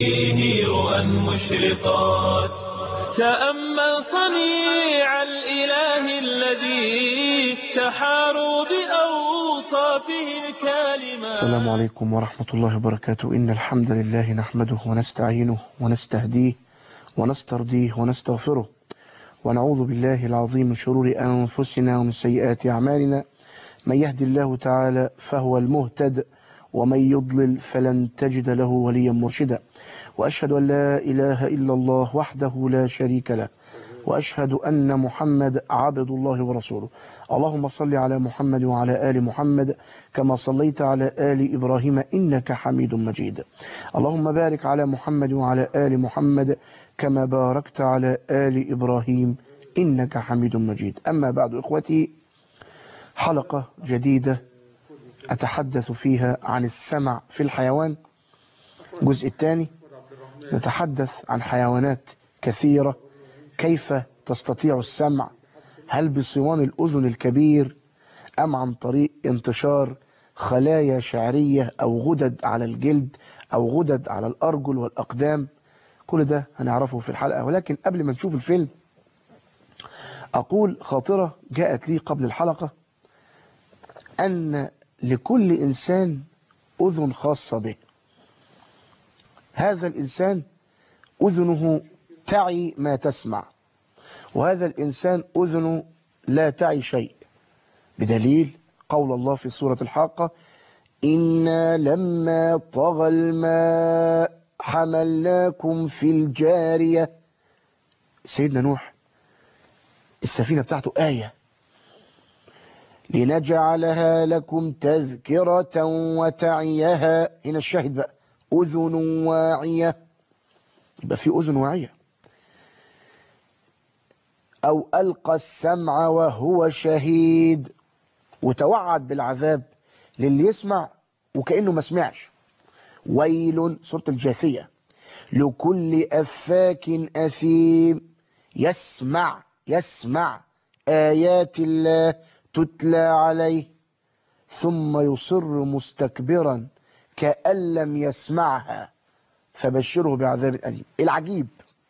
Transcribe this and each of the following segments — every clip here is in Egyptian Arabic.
فيه رؤى مشرقات تأمل صنيع الإله الذي تحاروا بأوصافه الكالمات السلام عليكم ورحمة الله وبركاته إن الحمد لله نحمده ونستعينه ونستهديه ونسترضيه ونستغفره ونعوذ بالله العظيم من شرور أنفسنا ومن سيئات أعمالنا من يهدي الله تعالى فهو المهتد ومن يضلل فلن تجد له وليا مرشدا وأشهد أن لا إله إلا الله وحده لا شريك له وأشهد أن محمد عبد الله ورسوله اللهم صل على محمد وعلى آل محمد كما صليت على آل إبراهيم إنك حميد مجيد اللهم بارك على محمد وعلى آل محمد كما باركت على آل إبراهيم إنك حميد مجيد أما بعد إخوتي حلقة جديدة أتحدث فيها عن السمع في الحيوان الجزء الثاني نتحدث عن حيوانات كثيرة كيف تستطيع السمع هل بصوان الأذن الكبير أم عن طريق انتشار خلايا شعرية أو غدد على الجلد أو غدد على الأرجل والأقدام كل ده هنعرفه في الحلقة ولكن قبل ما نشوف الفيلم أقول خاطرة جاءت لي قبل الحلقة أن لكل إنسان أذن خاصة به هذا الإنسان أذنه تعي ما تسمع وهذا الإنسان أذنه لا تعي شيء بدليل قول الله في سورة الحاقة إنا لما طغى الماء حملناكم في الجارية سيدنا نوح السفينة بتاعته آية لنجعلها لكم تذكرة وتعيها هنا الشاهد بقى أذن واعية يبقى في أذن واعية أو ألقى السمع وهو شهيد وتوعد بالعذاب للي يسمع وكأنه ما سمعش ويل سورة الجاثية لكل أفاك أثيم يسمع يسمع آيات الله تتلى عليه ثم يصر مستكبرا كأن لم يسمعها فبشره بعذاب أليم العجيب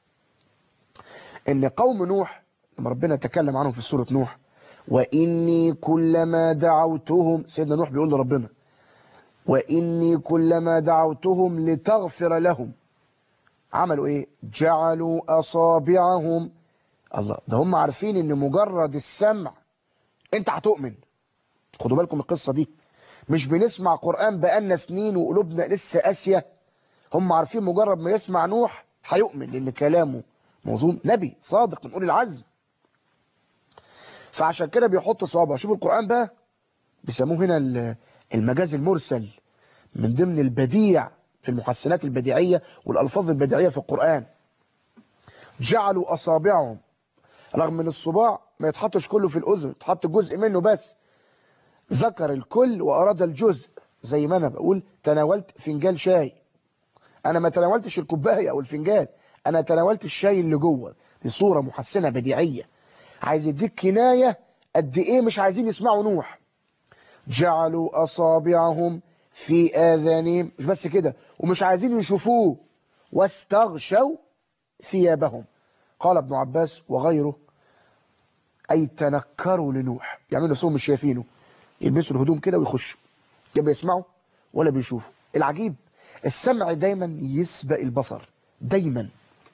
ان قوم نوح لما ربنا تكلم عنهم في سورة نوح وإني كلما دعوتهم سيدنا نوح بيقول لربنا وإني كلما دعوتهم لتغفر لهم عملوا ايه جعلوا أصابعهم الله ده هم عارفين ان مجرد السمع انت هتؤمن خدوا بالكم القصة دي مش بنسمع قرآن بقالنا سنين وقلوبنا لسه قاسية هم عارفين مجرد ما يسمع نوح هيؤمن لان كلامه موزون نبي صادق من اولي العزم فعشان كده بيحط صوابعه شوف القرآن بقى بيسموه هنا المجاز المرسل من ضمن البديع في المحسنات البديعية والألفاظ البديعية في القرآن جعلوا أصابعهم رغم ان الصباع ما يتحطش كله في الأذن يتحط جزء منه بس ذكر الكل وأراد الجزء زي ما أنا بقول تناولت فنجان شاي أنا ما تناولتش الكوباية أو الفنجان أنا تناولت الشاي اللي جوه دي صورة محسنة بديعية عايز يديك كناية قد إيه مش عايزين يسمعوا نوح جعلوا أصابعهم في آذانهم مش بس كده ومش عايزين يشوفوه واستغشوا ثيابهم قال ابن عباس وغيره أي تنكروا لنوح يعملوا نفسهم مش شايفينه يلبسوا الهدوم كده ويخشوا لا بيسمعوا ولا بيشوفوا العجيب السمع دايما يسبق البصر دايما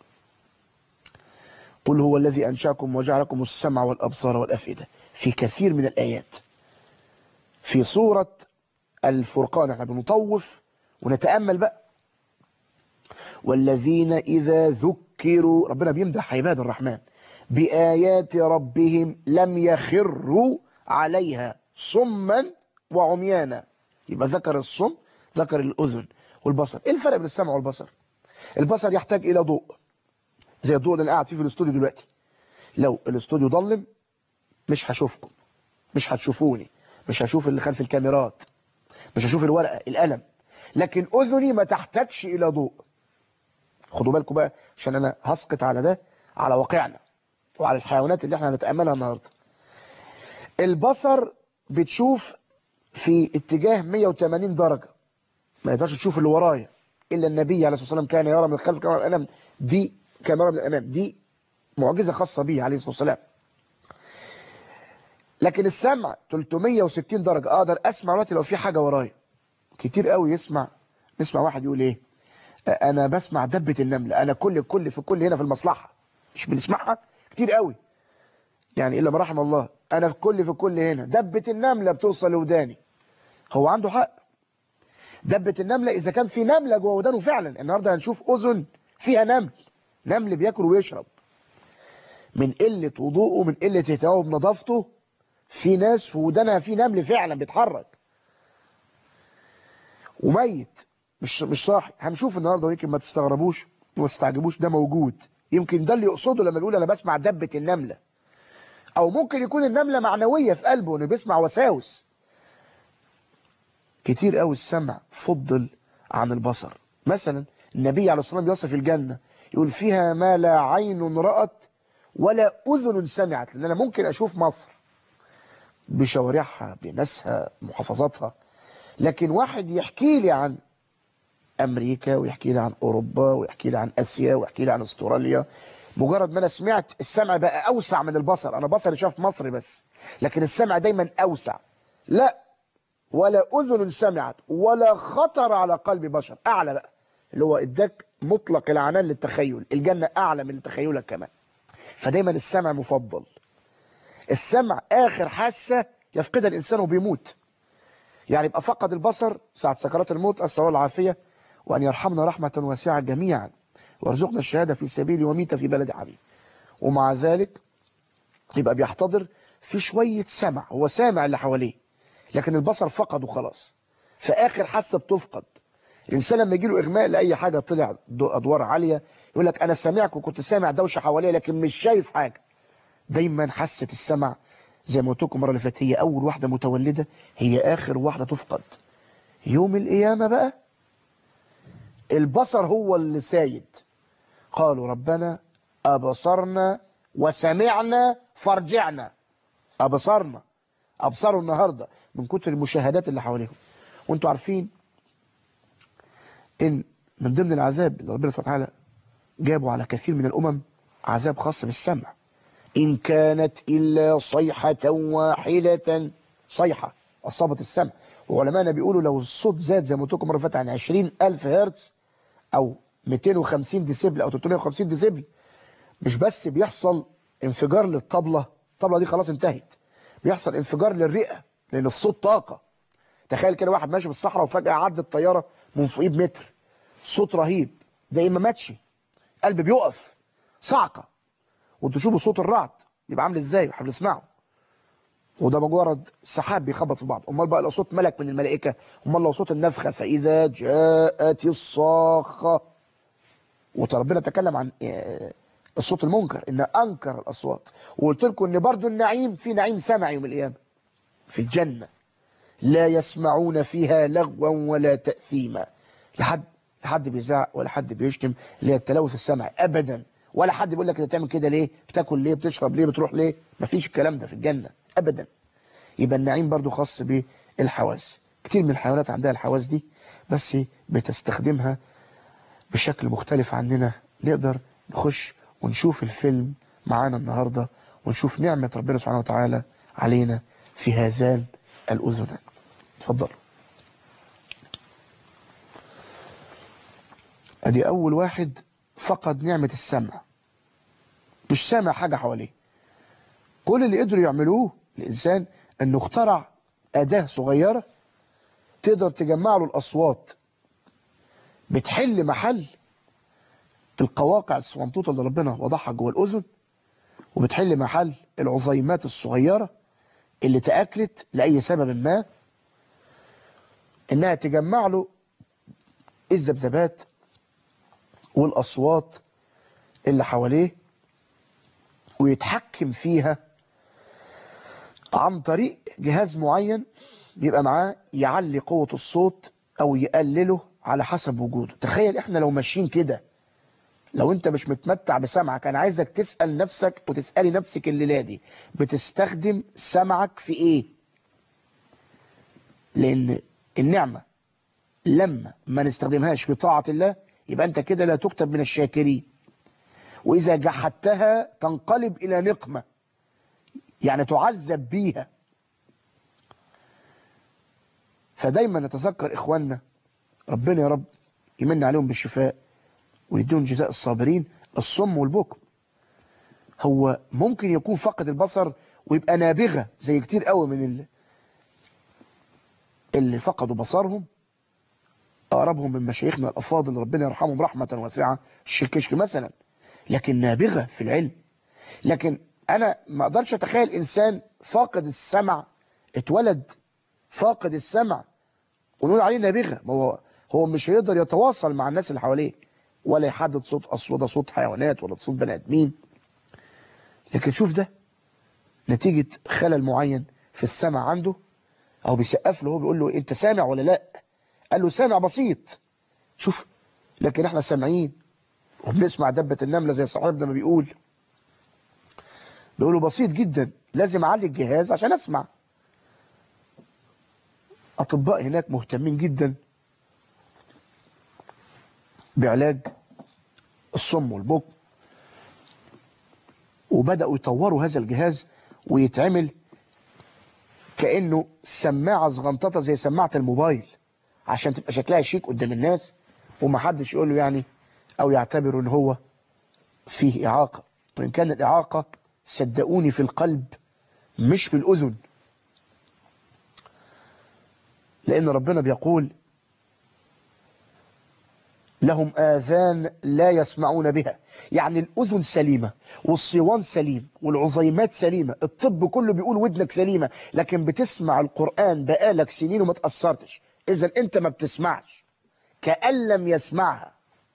قل هو الذي أنشاكم وجعلكم السمع والأبصار والأفئدة في كثير من الآيات في سورة الفرقان احنا بنطوف ونتأمل بقى والذين إذا ذكروا ربنا بيمدح عباد الرحمن بآيات ربهم لم يخروا عليها صما وعميانا يبقى ذكر الصم ذكر الأذن والبصر ايه الفرق بين السمع والبصر البصر يحتاج إلى ضوء زي الضوء اللي انا قاعد فيه في الاستوديو دلوقتي لو الاستوديو ضلم مش هشوفكم مش هتشوفوني مش هشوف اللي خلف الكاميرات مش هشوف الورقة القلم لكن أذني ما تحتاجش إلى ضوء خدوا بالكم بقى عشان أنا هسقط على ده على واقعنا وعلى الحيوانات اللي احنا هنتأملها النهاردة البصر بتشوف في اتجاه 180 درجة ما يقدرش تشوف اللي ورايا إلا النبي عليه الصلاة والسلام كان يرى من الخلف كما يرى من الأمام دي كما يرى من الأمام دي معجزة خاصة به عليه الصلاة والسلام لكن السمع 360 درجة أقدر أسمع دلوقتي لو في حاجة ورايا كتير قوي يسمع نسمع واحد يقول إيه أنا بسمع دبة النملة أنا كل كل في كل هنا في المصلحة مش بنسمعها كتير قوي يعني إلا ما رحم الله أنا في كل في كل هنا دبة النملة بتوصل لوداني هو عنده حق دبة النملة إذا كان في نملة جوه ودانه فعلا النهاردة هنشوف أذن فيها نمل نمل بياكل ويشرب من قلة وضوءه من قلة اهتمامه بنظافته في ناس في ودانها في نمل فعلا بيتحرك وميت مش مش صاحي هنشوف النهارده ويمكن ما تستغربوش وما تستعجبوش ده موجود يمكن ده اللي يقصده لما بيقول انا بسمع دبة النملة او ممكن يكون النملة معنوية في قلبه انه بيسمع وساوس كتير قوي السمع فضل عن البصر مثلا النبي عليه الصلاة والسلام يوصف الجنة يقول فيها ما لا عين رأت ولا أذن سمعت لأن أنا ممكن أشوف مصر بشوارعها بناسها محافظاتها لكن واحد يحكي لي عن أمريكا ويحكي لي عن أوروبا ويحكي لي عن أسيا ويحكي لي عن أستراليا مجرد ما أنا سمعت السمع بقى أوسع من البصر أنا بصري شاف مصر بس لكن السمع دايما أوسع لا ولا أذن سمعت ولا خطر على قلب بشر أعلى بقى اللي هو اداك مطلق العنان للتخيل الجنة أعلى من تخيلك كمان فدايما السمع مفضل السمع آخر حاسة يفقدها الإنسان وبيموت يعني يبقى فقد البصر ساعة سكرات الموت أسأل الله العافية وأن يرحمنا رحمة واسعة جميعا وارزقنا الشهادة في سبيل وميت في بلد حبيب ومع ذلك يبقى بيحتضر في شوية سمع هو سامع اللي حواليه لكن البصر فقد وخلاص فآخر حاسة بتفقد الإنسان لما يجي له إغماء لأي حاجة طلع أدوار عالية يقول لك أنا سامعك وكنت سامع دوشة حواليا لكن مش شايف حاجة دايما حاسة السمع زي ما قلت لكم المره اللي فاتت هي أول واحدة متولدة هي آخر واحدة تفقد يوم القيامة بقى البصر هو اللي سايد قالوا ربنا أبصرنا وسمعنا فارجعنا أبصرنا أبصروا النهاردة من كتر المشاهدات اللي حواليهم وانتوا عارفين ان من ضمن العذاب اللي ربنا سبحانه وتعالى جابوا على كثير من الأمم عذاب خاص بالسمع إن كانت إلا صيحة واحدة صيحة أصابت السمع وعلماءنا بيقولوا لو الصوت زاد زي ما قلت لكم مرة فاتت عن 20 ألف هرتز أو 250 ديسيبل أو 350 ديسيبل مش بس بيحصل انفجار للطبلة الطبلة دي خلاص انتهت بيحصل انفجار للرئة لأن الصوت طاقة تخيل كده واحد ماشي في الصحراء وفجأة عدت الطيارة من فوقيه بمتر صوت رهيب ده ما ماتش قلب بيقف صعقة وانتوا شوفوا صوت الرعد بيبقى عامل ازاي احنا بنسمعه وده مجرد سحاب بيخبط في بعض امال بقى لو صوت ملك من الملائكه امال لو صوت النفخه فاذا جاءت الصاخه وربنا تكلم عن الصوت المنكر ان انكر الاصوات وقلت لكم ان برضو النعيم في نعيم سمعي يوم القيامه في الجنه لا يسمعون فيها لغوا ولا تاثيما لحد لحد بيزعق ولا حد بيشتم اللي هي التلوث السمعي ابدا ولا حد بيقول لك انت بتعمل كده ليه بتاكل ليه بتشرب ليه بتروح ليه مفيش الكلام ده في الجنة ابدا يبقى النعيم برضو خاص بالحواس كتير من الحيوانات عندها الحواس دي بس بتستخدمها بشكل مختلف عننا نقدر نخش ونشوف الفيلم معانا النهاردة ونشوف نعمة ربنا سبحانه وتعالى علينا في هذان الأذنان اتفضل ادي اول واحد فقد نعمة السمع مش سامع حاجة حواليه كل اللي قدروا يعملوه الإنسان أنه اخترع أداة صغيرة تقدر تجمع له الأصوات بتحل محل القواقع الصغنطوطة اللي ربنا وضعها جوه الأذن وبتحل محل العظيمات الصغيرة اللي تأكلت لأي سبب ما إنها تجمع له الذبذبات والأصوات اللي حواليه ويتحكم فيها عن طريق جهاز معين بيبقى معاه يعلي قوة الصوت أو يقلله على حسب وجوده تخيل إحنا لو ماشيين كده لو أنت مش متمتع بسمعك أنا عايزك تسأل نفسك وتسألي نفسك الليلة دي بتستخدم سمعك في إيه لأن النعمة لما ما نستخدمهاش في طاعة الله يبقى أنت كده لا تكتب من الشاكرين وإذا جحدتها تنقلب إلى نقمة يعني تعذب بيها فدايما نتذكر إخواننا ربنا يا رب يمن عليهم بالشفاء ويدون جزاء الصابرين الصم والبكم هو ممكن يكون فقد البصر ويبقى نابغة زي كتير قوي من اللي, اللي فقدوا بصرهم أقربهم من مشايخنا الأفاضل ربنا يرحمهم رحمة واسعة الشركشك مثلا لكن نابغة في العلم لكن أنا ما أقدرش أتخيل إنسان فاقد السمع اتولد فاقد السمع ونقول عليه نابغة ما هو هو مش هيقدر يتواصل مع الناس اللي حواليه ولا يحدد صوت أصوات صوت حيوانات ولا صوت بني آدمين لكن شوف ده نتيجة خلل معين في السمع عنده أو بيسقف له هو بيقول له أنت سامع ولا لا قال له سامع بسيط شوف لكن احنا سامعين وبنسمع دبة النملة زي صاحبنا ما بيقول بيقولوا بسيط جدا لازم أعلي الجهاز عشان أسمع أطباء هناك مهتمين جدا بعلاج الصم والبكم وبدأوا يطوروا هذا الجهاز ويتعمل كأنه سماعة صغنططة زي سماعة الموبايل عشان تبقى شكلها شيك قدام الناس ومحدش يقول له يعني أو يعتبر ان هو فيه إعاقة وإن كان الإعاقة صدقوني في القلب مش في الأذن لأن ربنا بيقول لهم آذان لا يسمعون بها يعني الأذن سليمة والصوان سليم والعظيمات سليمة الطب كله بيقول ودنك سليمة لكن بتسمع القرآن بقالك سنين وما تأثرتش إذا أنت ما بتسمعش كأن لم يسمعها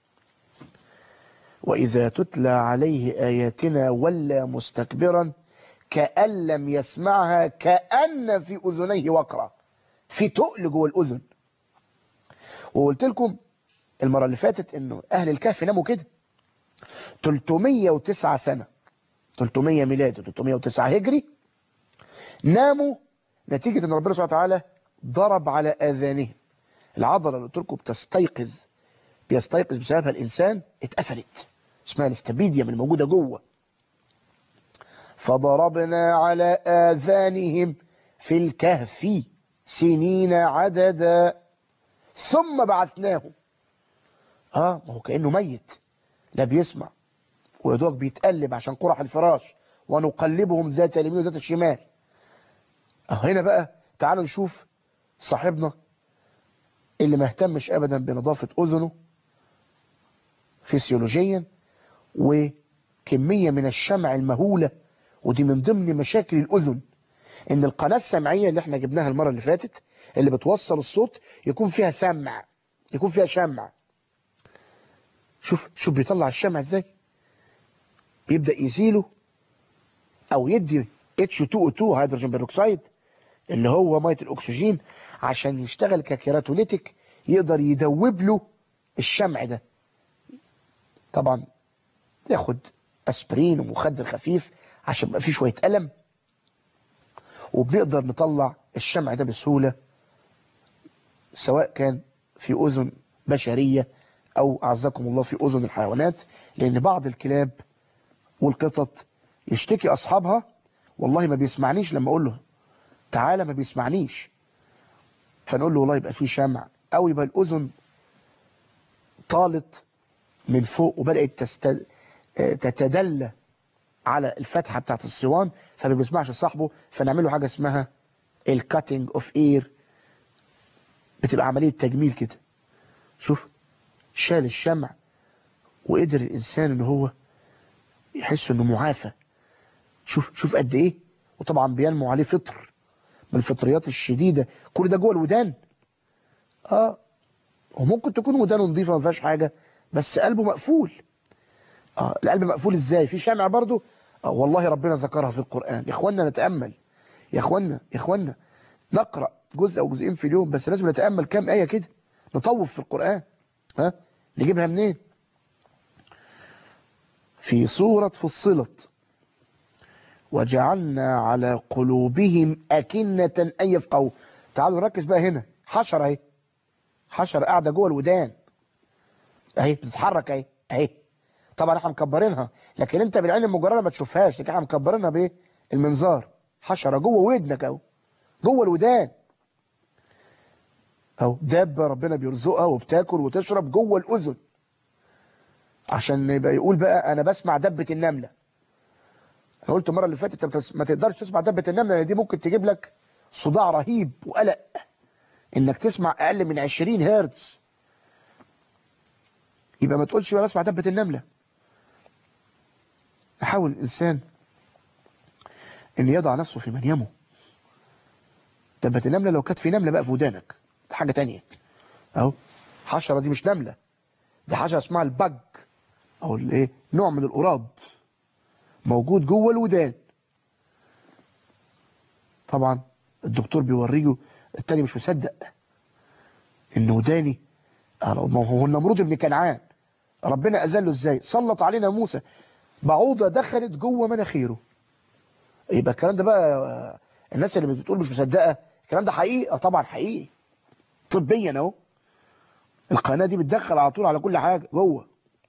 وإذا تتلى عليه آياتنا ولا مستكبرا كأن لم يسمعها كأن في أذنيه وقرة في تقل جوه الأذن وقلت لكم المرة اللي فاتت انه اهل الكهف ناموا كده 309 سنة 300 ميلادي 309 هجري ناموا نتيجة ان ربنا سبحانه وتعالى ضرب على اذانهم العضلة اللي قلت لكم بتستيقظ بيستيقظ بسببها الانسان اتقفلت اسمها الاستبيديا من موجودة جوه فضربنا على آذانهم في الكهف سنين عددا ثم بعثناهم اه ما هو كأنه ميت لا بيسمع ويدوك بيتقلب عشان قرح الفراش ونقلبهم ذات اليمين وذات الشمال اه هنا بقى تعالوا نشوف صاحبنا اللي ما اهتمش ابدا بنظافة اذنه فسيولوجيا وكمية من الشمع المهولة ودي من ضمن مشاكل الاذن ان القناة السمعية اللي احنا جبناها المرة اللي فاتت اللي بتوصل الصوت يكون فيها سمع يكون فيها شمع شوف شوف بيطلع الشمع ازاي بيبدأ يزيله او يدي H2O2 هيدروجين بيروكسيد اللي هو ميه الاكسجين عشان يشتغل ككيراتوليتيك يقدر يدوب له الشمع ده طبعا ياخد اسبرين ومخدر خفيف عشان يبقى فيه شويه الم وبنقدر نطلع الشمع ده بسهوله سواء كان في اذن بشريه أو أعزكم الله في أذن الحيوانات لأن بعض الكلاب والقطط يشتكي أصحابها والله ما بيسمعنيش لما أقول له تعالى ما بيسمعنيش فنقول له والله يبقى في شمع أو يبقى الأذن طالت من فوق وبدأت تست... تتدلى على الفتحة بتاعت الصوان فما بيسمعش صاحبه فنعمل له حاجة اسمها الكاتنج اوف اير بتبقى عملية تجميل كده شوف شال الشمع وقدر الإنسان ان هو يحس انه معافى شوف شوف قد ايه وطبعا بينمو عليه فطر من الفطريات الشديدة كل ده جوه الودان اه وممكن تكون ودانه نظيفة ما فيهاش حاجة بس قلبه مقفول اه القلب مقفول ازاي في شمع برضه اه والله ربنا ذكرها في القرآن يا اخوانا نتأمل يا اخوانا يا اخوانا نقرأ جزء او جزئين في اليوم بس لازم نتأمل كام آية كده نطوف في القرآن ها نجيبها منين في سورة فصلت وجعلنا على قلوبهم أكنة أن يفقهوا تعالوا نركز بقى هنا حشرة اهي حشره قاعده جوه الودان اهي بتتحرك اهي اهي طبعا احنا مكبرينها لكن انت بالعين المجرده ما تشوفهاش لكن احنا مكبرينها بايه المنظار حشره جوه ودنك اهو جوه الودان اهو دابه ربنا بيرزقها وبتاكل وتشرب جوه الاذن عشان يبقى يقول بقى انا بسمع دبه النمله انا قلت المره اللي فاتت انت ما تقدرش تسمع دبه النمله لان دي ممكن تجيب لك صداع رهيب وقلق انك تسمع اقل من 20 هرتز يبقى ما تقولش بقى بسمع دبه النمله يحاول الانسان ان يضع نفسه في منيمه دبه النمله لو كانت في نمله بقى في ودانك ده حاجه تانية اهو حشره دي مش نمله دي حشره اسمها البج او الايه نوع من القراد موجود جوه الودان طبعا الدكتور بيوريه التاني مش مصدق ان وداني ما هو النمرود ابن كنعان ربنا اذله ازاي سلط علينا موسى بعوضه دخلت جوه مناخيره يبقى الكلام ده بقى الناس اللي بتقول مش مصدقه الكلام ده حقيقه طبعا حقيقي طبيا اهو القناه دي بتدخل على طول على كل حاجه جوه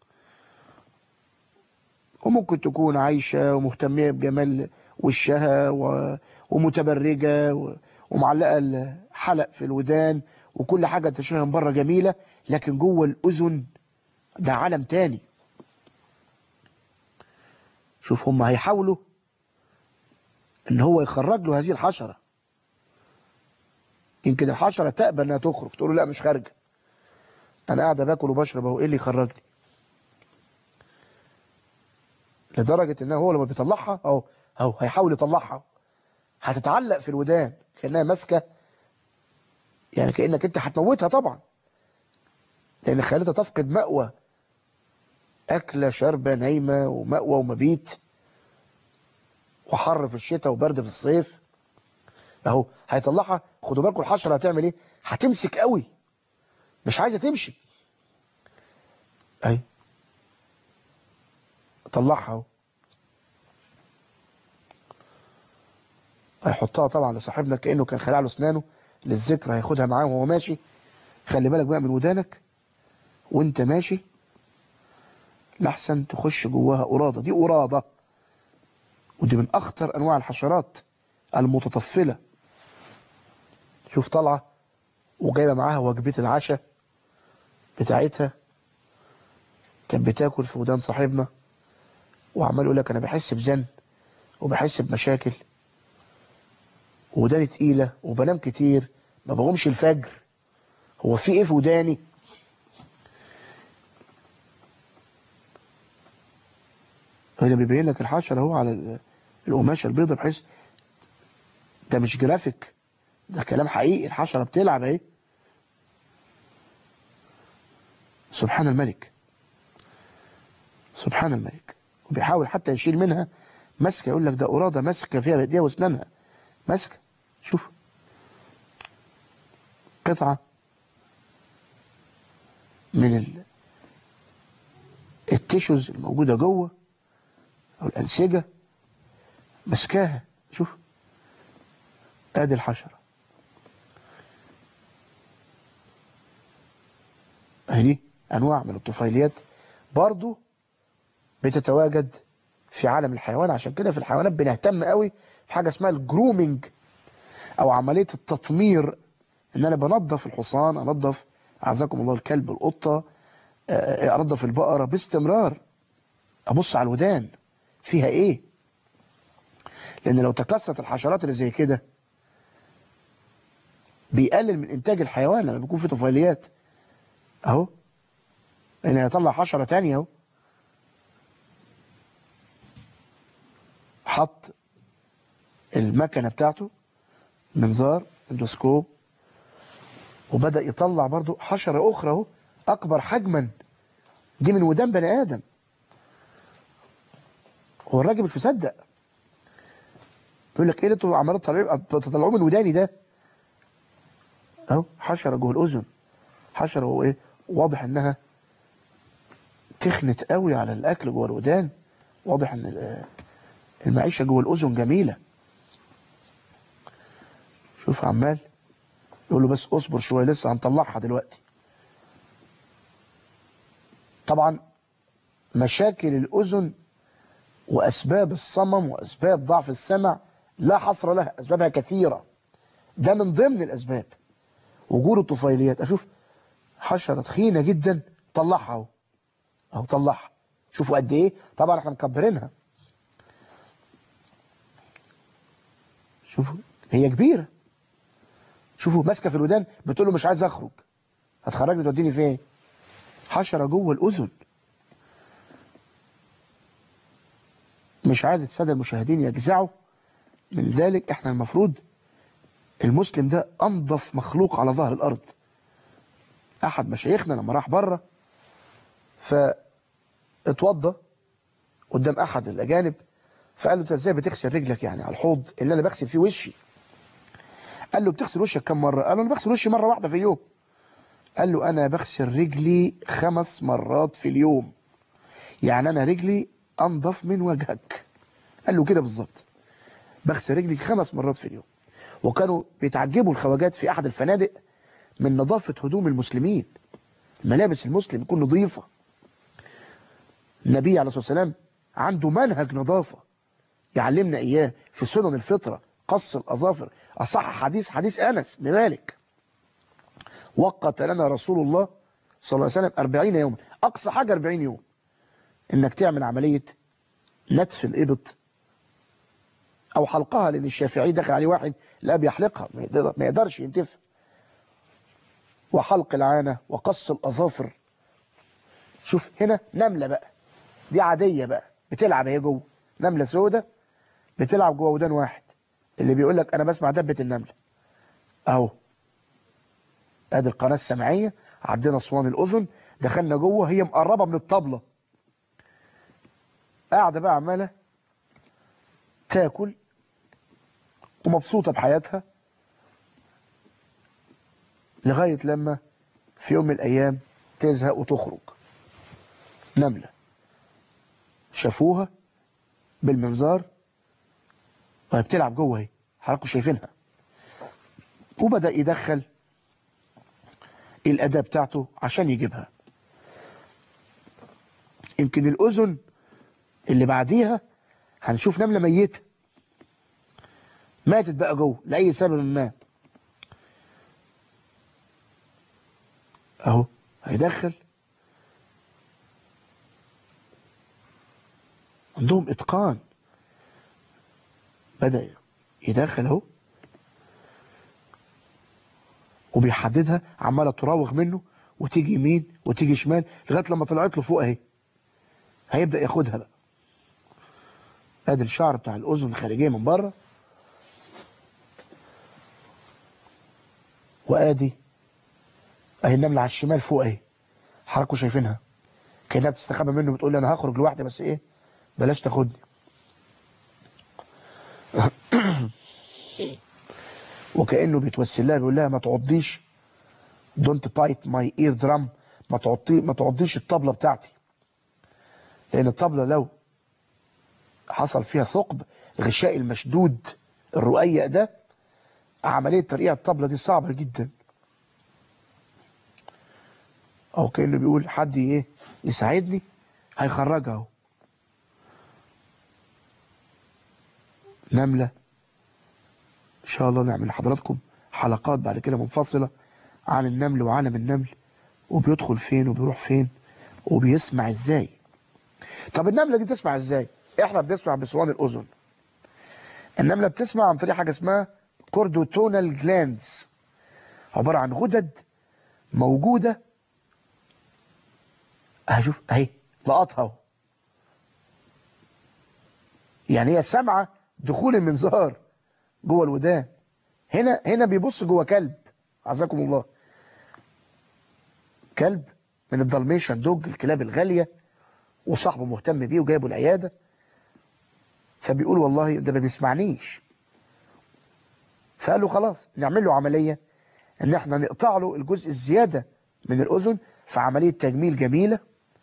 وممكن تكون عايشه ومهتميه بجمال وشها و... ومتبرجه و... ومعلقه الحلق في الودان وكل حاجه تشوفها من بره جميله لكن جوه الاذن ده عالم تاني شوف هم هيحاولوا ان هو يخرج له هذه الحشره يمكن الحشره تقبل انها تخرج تقول له لا مش خارجه انا قاعده باكل وبشرب اهو ايه اللي يخرجني لدرجه ان هو لما بيطلعها اهو اهو هيحاول يطلعها هتتعلق في الودان كانها ماسكه يعني كانك انت هتموتها طبعا لان خليتها تفقد مأوى اكله شاربه نايمه ومأوى ومبيت وحر في الشتاء وبرد في الصيف اهو هيطلعها خدوا بالكم الحشره هتعمل ايه هتمسك قوي مش عايزه تمشي اهي طلعها اهو هيحطها طبعا لصاحبنا كانه كان خلع له اسنانه للذكر هياخدها معاه وهو ماشي خلي بالك بقى من ودانك وانت ماشي لحسن تخش جواها قراضه دي قراضه ودي من اخطر انواع الحشرات المتطفله شوف طالعه وجايبه معاها وجبه العشاء بتاعتها كانت بتاكل في ودان صاحبنا وعمال يقول لك انا بحس بزن وبحس بمشاكل وداني تقيله وبنام كتير ما بقومش الفجر هو في ايه في وداني هنا بيبين لك الحشره اهو على القماشه البيضاء بحيث ده مش جرافيك ده كلام حقيقي الحشره بتلعب اهي سبحان الملك سبحان الملك وبيحاول حتى يشيل منها ماسكه يقول لك ده قراده ماسكه فيها بايديها واسنانها ماسكه شوف قطعه من ال... التيشوز الموجوده جوه او الانسجه ماسكاها شوف ادي الحشره اهي انواع من الطفيليات برضو بتتواجد في عالم الحيوان عشان كده في الحيوانات بنهتم قوي بحاجه اسمها الجرومينج او عمليه التطمير ان انا بنظف الحصان انظف اعزكم الله الكلب القطه انظف البقره باستمرار ابص على الودان فيها ايه لان لو تكاثرت الحشرات اللي زي كده بيقلل من انتاج الحيوان لما بيكون في طفيليات اهو ان يطلع حشره تانية اهو حط المكنه بتاعته منظار اندوسكوب وبدا يطلع برضو حشره اخرى اهو اكبر حجما دي من ودان بني ادم هو الراجل مش مصدق بيقول لك ايه اللي انتوا عمالين تطلعوه من وداني ده اهو حشره جوه الاذن حشره وايه واضح انها تخنت قوي على الاكل جوه الودان واضح ان المعيشه جوه الاذن جميله شوف عمال يقول له بس اصبر شويه لسه هنطلعها دلوقتي طبعا مشاكل الأذن وأسباب الصمم وأسباب ضعف السمع لا حصر لها أسبابها كثيرة ده من ضمن الأسباب وجود الطفيليات أشوف حشرة تخينة جدا طلعها اهو اهو طلعها شوفوا قد ايه طبعا احنا مكبرينها شوفوا هي كبيرة شوفوا ماسكة في الودان بتقول له مش عايز اخرج هتخرجني توديني فين حشرة جوه الأذن مش عايز السادة المشاهدين يجزعوا من ذلك احنا المفروض المسلم ده أنظف مخلوق على ظهر الأرض أحد مشايخنا لما راح بره فاتوضى قدام أحد الأجانب فقال له انت ازاي بتغسل رجلك يعني على الحوض اللي أنا بغسل فيه وشي قال له بتغسل وشك كم مرة قال له أنا بغسل وشي مرة واحدة في اليوم قال له أنا بغسل رجلي خمس مرات في اليوم يعني أنا رجلي أنظف من وجهك قال له كده بالظبط بغسل رجلي خمس مرات في اليوم وكانوا بيتعجبوا الخواجات في أحد الفنادق من نظافة هدوم المسلمين ملابس المسلم تكون نظيفة النبي عليه الصلاة والسلام عنده منهج نظافة يعلمنا إياه في سنن الفطرة قص الأظافر أصح حديث حديث أنس بن مالك وقت لنا رسول الله صلى الله عليه وسلم أربعين يوما أقصى حاجة أربعين يوم إنك تعمل عملية نتف الإبط أو حلقها لأن الشافعي دخل عليه واحد لا بيحلقها ما يقدرش ينتفها وحلق العانة وقص الأظافر شوف هنا نملة بقى دي عادية بقى بتلعب هي جوه نملة سودة بتلعب جوه ودان واحد اللي بيقول لك أنا بسمع دبة النملة أهو ادي القناة السمعية عدينا اسوان الأذن دخلنا جوه هي مقربة من الطبلة قاعدة بقى عمالة تاكل ومبسوطة بحياتها لغاية لما في يوم من الأيام تزهق وتخرج نملة شافوها بالمنظار وهي بتلعب جوه اهي حضراتكم شايفينها وبدأ يدخل الأداة بتاعته عشان يجيبها يمكن الأذن اللي بعديها هنشوف نملة ميتة ماتت بقى جوه لأي سبب ما اهو هيدخل عندهم اتقان بدأ يدخل اهو وبيحددها عماله تراوغ منه وتيجي يمين وتيجي شمال لغايه لما طلعت له فوق اهي هيبدأ ياخدها بقى ادي الشعر بتاع الاذن الخارجيه من بره وادي اهي النمله على الشمال فوق اهي حضراتكم شايفينها كانها بتستخبى منه بتقول لي انا هخرج لوحدي بس ايه بلاش تاخدني وكانه بيتوسل لها بيقول لها ما تعضيش دونت بايت ماي اير درام ما تعضي ما تعضيش الطبله بتاعتي لان الطبله لو حصل فيها ثقب غشاء المشدود الرقيق ده عمليه ترقيع الطبله دي صعبه جدا او كانه بيقول حد ايه يساعدني هيخرجها اهو نمله ان شاء الله نعمل لحضراتكم حلقات بعد كده منفصله عن النمل وعالم النمل وبيدخل فين وبيروح فين وبيسمع ازاي طب النمله دي بتسمع ازاي احنا بنسمع بصوان الاذن النمله بتسمع عن طريق حاجه اسمها كوردوتونال جلاندز عباره عن غدد موجوده هشوف اهي لقطها اهو يعني هي سامعه دخول المنظار جوه الودان هنا هنا بيبص جوه كلب عزكم الله كلب من الدالميشن دوج الكلاب الغالية وصاحبه مهتم بيه وجايبه العيادة فبيقول والله ده ما بيسمعنيش فقال له خلاص نعمل له عملية ان احنا نقطع له الجزء الزيادة من الأذن في عملية تجميل جميلة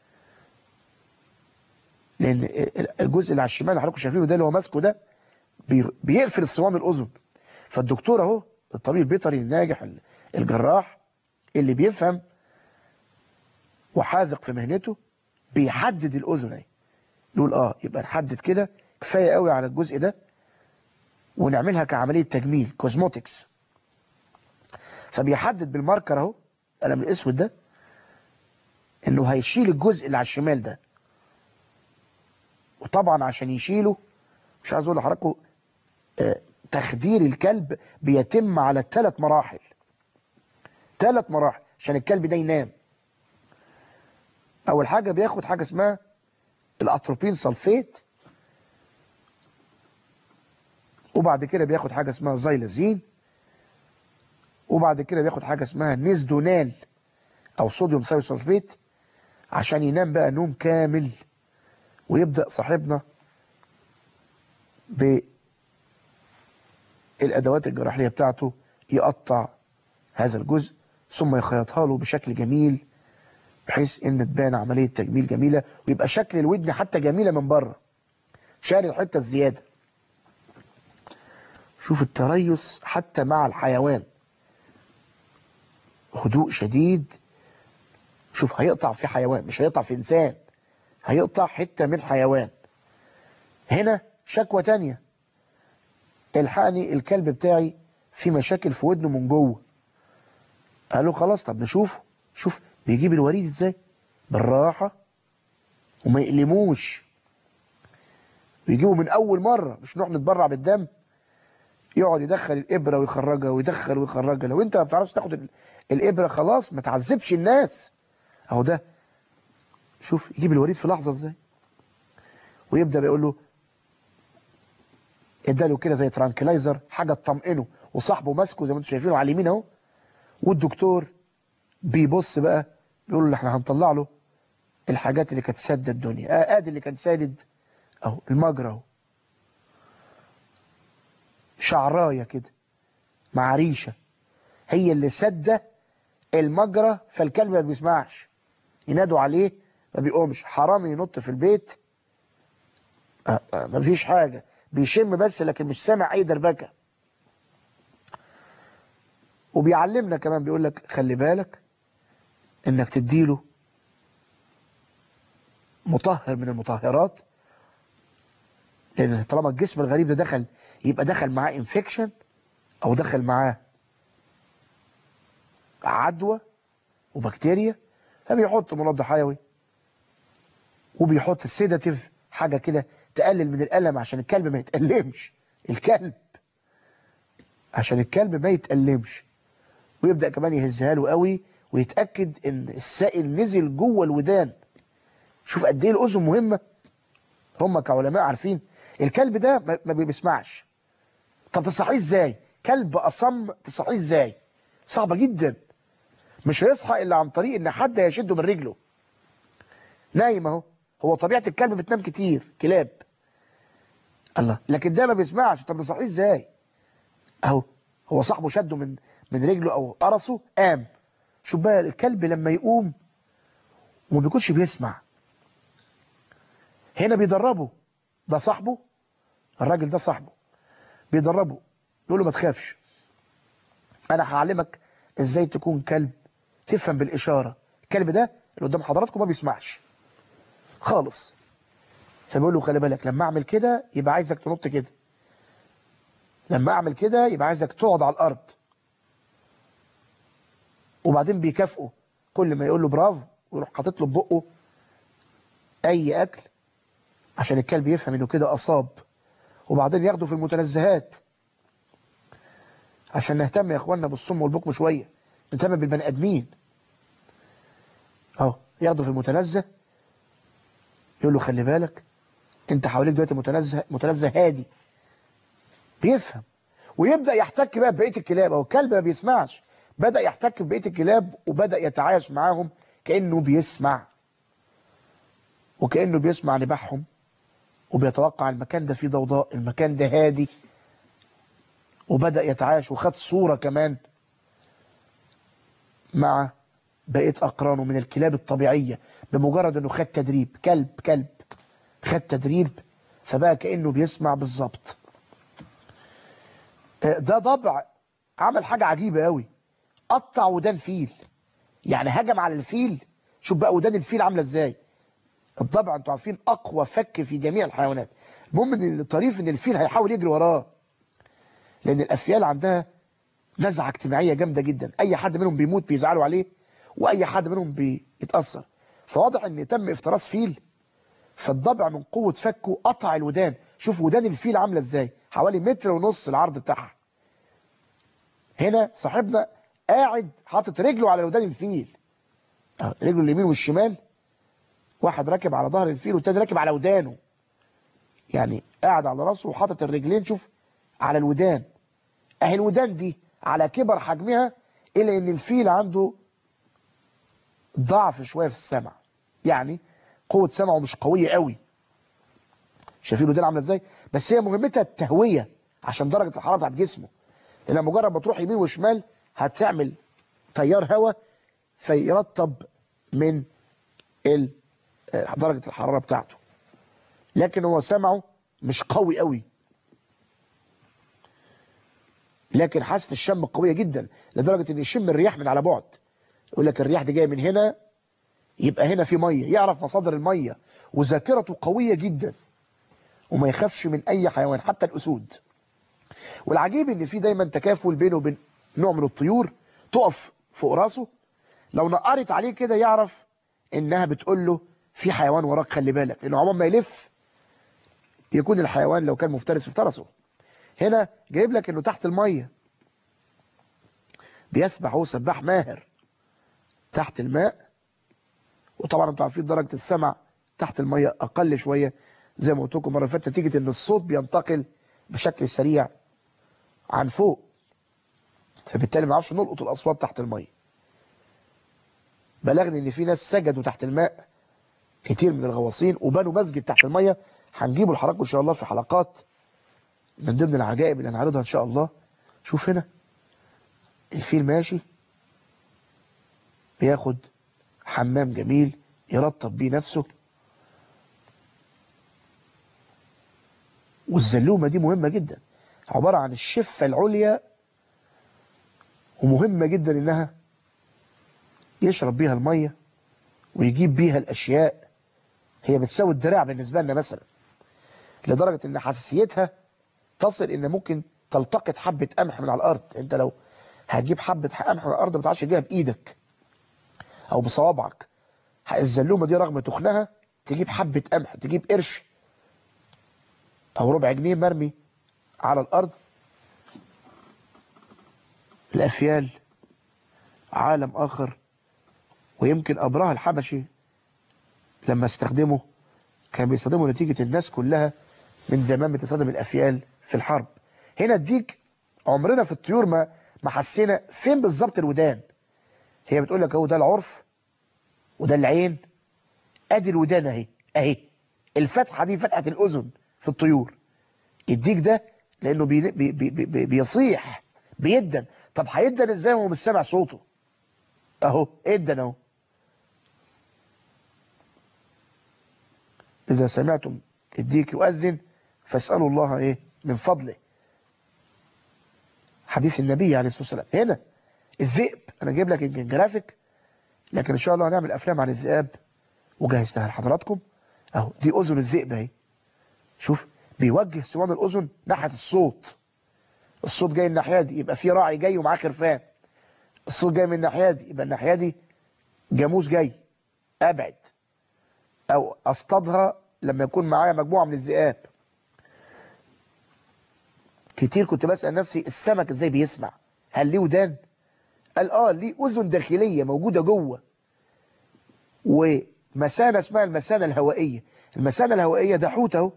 لأن الجزء اللي على الشمال اللي حضراتكم شايفينه ده اللي هو ماسكه ده بيقفل الصوام الأذن فالدكتور اهو الطبيب البيطري الناجح الجراح اللي بيفهم وحاذق في مهنته بيحدد الاذن اهي نقول اه يبقى نحدد كده كفايه قوي على الجزء ده ونعملها كعمليه تجميل كوزموتكس فبيحدد بالماركر اهو القلم الاسود ده انه هيشيل الجزء اللي على الشمال ده وطبعا عشان يشيله مش عايز اقول لحضراتكم آه، تخدير الكلب بيتم على ثلاث مراحل ثلاث مراحل عشان الكلب ده ينام اول حاجه بياخد حاجه اسمها الاتروبين سلفيت وبعد كده بياخد حاجه اسمها زيلازين وبعد كده بياخد حاجه اسمها نيزدونال او صوديوم سلفيت عشان ينام بقى نوم كامل ويبدا صاحبنا بالادوات الجراحيه بتاعته يقطع هذا الجزء ثم يخيطها له بشكل جميل بحيث ان تبان عمليه تجميل جميله ويبقى شكل الودن حتى جميله من بره شاري الحته الزياده شوف التريث حتى مع الحيوان هدوء شديد شوف هيقطع في حيوان مش هيقطع في انسان هيقطع حته من حيوان هنا شكوى تانية الحقني الكلب بتاعي في مشاكل في ودنه من جوه قال له خلاص طب نشوفه شوف بيجيب الوريد ازاي بالراحة وما يقلموش بيجيبه من اول مرة مش نروح نتبرع بالدم يقعد يدخل الابرة ويخرجها ويدخل ويخرجها لو انت ما بتعرفش تاخد ال- الابرة خلاص ما تعذبش الناس اهو ده شوف يجيب الوريد في لحظة ازاي ويبدأ بيقول له اداله كده زي ترانكلايزر حاجة تطمئنه وصاحبه ماسكه زي ما انتم شايفينه على اليمين اهو والدكتور بيبص بقى بيقول له احنا هنطلع له الحاجات اللي كانت سادة الدنيا اه ادي اللي كان سادد اهو المجرى اهو شعرايه كده مع ريشه هي اللي سادة المجرى فالكلب ما بيسمعش ينادوا عليه ما بيقومش حرام ينط في البيت آه آه ما فيش حاجة بيشم بس لكن مش سامع اي دربكه وبيعلمنا كمان بيقول لك خلي بالك انك تديله مطهر من المطهرات لان طالما الجسم الغريب ده دخل يبقى دخل معاه انفكشن او دخل معاه عدوى وبكتيريا فبيحط مضاد حيوي وبيحط سيداتيف حاجه كده تقلل من الالم عشان الكلب ما يتألمش الكلب عشان الكلب ما يتألمش ويبدأ كمان يهزها له قوي ويتأكد ان السائل نزل جوه الودان شوف قد ايه الاذن مهمة هم كعلماء عارفين الكلب ده ما ما بيسمعش طب تصحيه ازاي كلب اصم تصحيه ازاي صعبة جدا مش هيصحى الا عن طريق ان حد يشده من رجله نايم اهو هو طبيعة الكلب بتنام كتير كلاب الله لكن ده ما بيسمعش طب نصحيه ازاي اهو هو صاحبه شده من من رجله او قرصه قام شوف بقى الكلب لما يقوم وما بيكونش بيسمع هنا بيدربه ده صاحبه الراجل ده صاحبه بيدربه يقول له ما تخافش انا هعلمك ازاي تكون كلب تفهم بالاشاره الكلب ده اللي قدام حضراتكم ما بيسمعش خالص فبيقول له خلي بالك لما اعمل كده يبقى عايزك تنط كده لما اعمل كده يبقى عايزك تقعد على الارض وبعدين بيكافئه كل ما يقول له برافو ويروح حاطط له ببقه اي اكل عشان الكلب يفهم انه كده اصاب وبعدين ياخده في المتنزهات عشان نهتم يا اخوانا بالصم والبكم شويه نهتم بالبني ادمين اهو ياخده في المتنزه يقول له خلي بالك انت حواليك دلوقتي متنزه متنزه هادي بيفهم ويبدا يحتك بقى ببقيه الكلاب او الكلب ما بيسمعش بدا يحتك ببقيه الكلاب وبدا يتعايش معاهم كانه بيسمع وكانه بيسمع نباحهم وبيتوقع المكان ده فيه ضوضاء المكان ده هادي وبدا يتعايش وخد صوره كمان مع بقيه اقرانه من الكلاب الطبيعيه بمجرد انه خد تدريب كلب كلب خد تدريب فبقى كانه بيسمع بالظبط ده ضبع عمل حاجة عجيبة قوي قطع ودان فيل يعني هجم على الفيل شوف بقى ودان الفيل عاملة ازاي الضبع انتوا عارفين اقوى فك في جميع الحيوانات المهم ان الطريف ان الفيل هيحاول يجري وراه لان الافيال عندها نزعه اجتماعيه جامده جدا اي حد منهم بيموت بيزعلوا عليه واي حد منهم بيتاثر فواضح ان تم افتراس فيل فالضبع من قوه فكه قطع الودان شوف ودان الفيل عامله ازاي حوالي متر ونص العرض بتاعها هنا صاحبنا قاعد حاطط رجله على ودان الفيل آه، رجله اليمين والشمال واحد راكب على ظهر الفيل والتاني راكب على ودانه يعني قاعد على راسه وحاطط الرجلين شوف على الودان اهي الودان دي على كبر حجمها الا ان الفيل عنده ضعف شويه في السمع يعني قوه سمعه مش قويه قوي شايفين الودان عامله ازاي بس هي مهمتها التهويه عشان درجه الحراره بتاعت جسمه لان مجرد ما تروح يمين وشمال هتعمل تيار هواء فيرطب من ال- آه، درجه الحراره بتاعته لكن هو سمعه مش قوي قوي لكن حاسه الشم قويه جدا لدرجه ان يشم الرياح من على بعد يقول لك الرياح دي جايه من هنا يبقى هنا في ميه يعرف مصادر الميه وذاكرته قويه جدا وما يخافش من اي حيوان حتى الاسود والعجيب ان في دايما تكافل بينه وبين نوع من الطيور تقف فوق راسه لو نقرت عليه كده يعرف انها بتقول له في حيوان وراك خلي بالك لانه عمر ما يلف يكون الحيوان لو كان مفترس افترسه هنا جايب لك انه تحت الميه بيسبح هو سباح ماهر تحت الماء وطبعا انتوا عارفين درجه السمع تحت الميه اقل شويه زي ما قلت لكم مره فاتت نتيجه ان الصوت بينتقل بشكل سريع عن فوق فبالتالي ما نعرفش نلقط الاصوات تحت الميه بلغني ان في ناس سجدوا تحت الماء كتير من الغواصين وبنوا مسجد تحت الميه هنجيبه لحضراتكم ان شاء الله في حلقات من ضمن العجائب اللي هنعرضها ان شاء الله شوف هنا الفيل ماشي بياخد حمام جميل يرطب بيه نفسه والزلومه دي مهمه جدا عباره عن الشفه العليا ومهمه جدا انها يشرب بيها الميه ويجيب بيها الاشياء هي بتساوي الدراع بالنسبه لنا مثلا لدرجه ان حساسيتها تصل ان ممكن تلتقط حبه قمح من على الارض انت لو هتجيب حبه قمح من الارض ما تعرفش تجيبها بايدك او بصوابعك الزلومه دي رغم تخنها تجيب حبه قمح تجيب قرش او ربع جنيه مرمي على الارض الافيال عالم اخر ويمكن ابرهة الحبشي لما استخدمه كان بيستخدمه نتيجة الناس كلها من زمان بتستخدم الافيال في الحرب هنا الديك عمرنا في الطيور ما ما حسينا فين بالظبط الودان هي بتقول لك اهو ده العرف وده العين ادي الودان اهي اهي الفتحه دي فتحه الاذن في الطيور الديك ده لانه بي بي بي بي بيصيح بيدن طب هيدن ازاي وهو مش سامع صوته اهو ادن اهو اذا سمعتم الديك يؤذن فاسالوا الله ايه من فضله حديث النبي عليه الصلاه والسلام هنا الذئب انا جايب لك يمكن جرافيك لكن ان شاء الله هنعمل افلام عن الذئاب وجهزتها لحضراتكم اهو دي اذن الذئب اهي شوف بيوجه سوان الاذن ناحيه الصوت الصوت جاي الناحيه دي يبقى في راعي جاي ومعاه خرفان الصوت جاي من الناحيه دي يبقى الناحيه دي جاموس جاي ابعد او اصطادها لما يكون معايا مجموعه من الذئاب كتير كنت بسال نفسي السمك ازاي بيسمع هل ليه ودان قال اه ليه اذن داخليه موجوده جوه ومثانه اسمها المثانه الهوائيه المثانه الهوائيه ده حوت اهو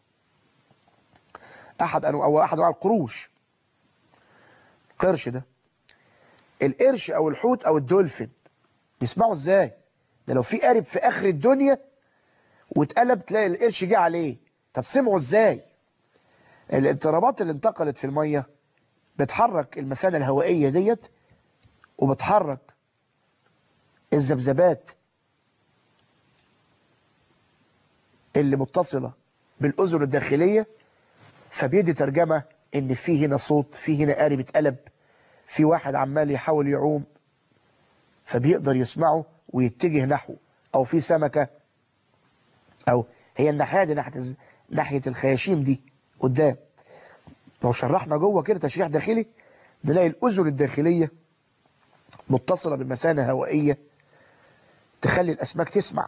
احد انواع او احد انواع القروش قرش ده القرش او الحوت او الدولفين بيسمعوا ازاي ده لو في قارب في اخر الدنيا واتقلب تلاقي القرش جه عليه طب سمعوا ازاي الاضطرابات اللي انتقلت في الميه بتحرك المثانه الهوائيه ديت وبتحرك الذبذبات اللي متصله بالاذن الداخليه فبيدي ترجمه ان في هنا صوت في هنا قارب اتقلب في واحد عمال يحاول يعوم فبيقدر يسمعه ويتجه نحوه او في سمكه او هي الناحيه دي ناحيه الز- ناحيه الخياشيم دي قدام لو شرحنا جوه كده تشريح داخلي نلاقي الاذن الداخليه متصله بمثانه هوائيه تخلي الاسماك تسمع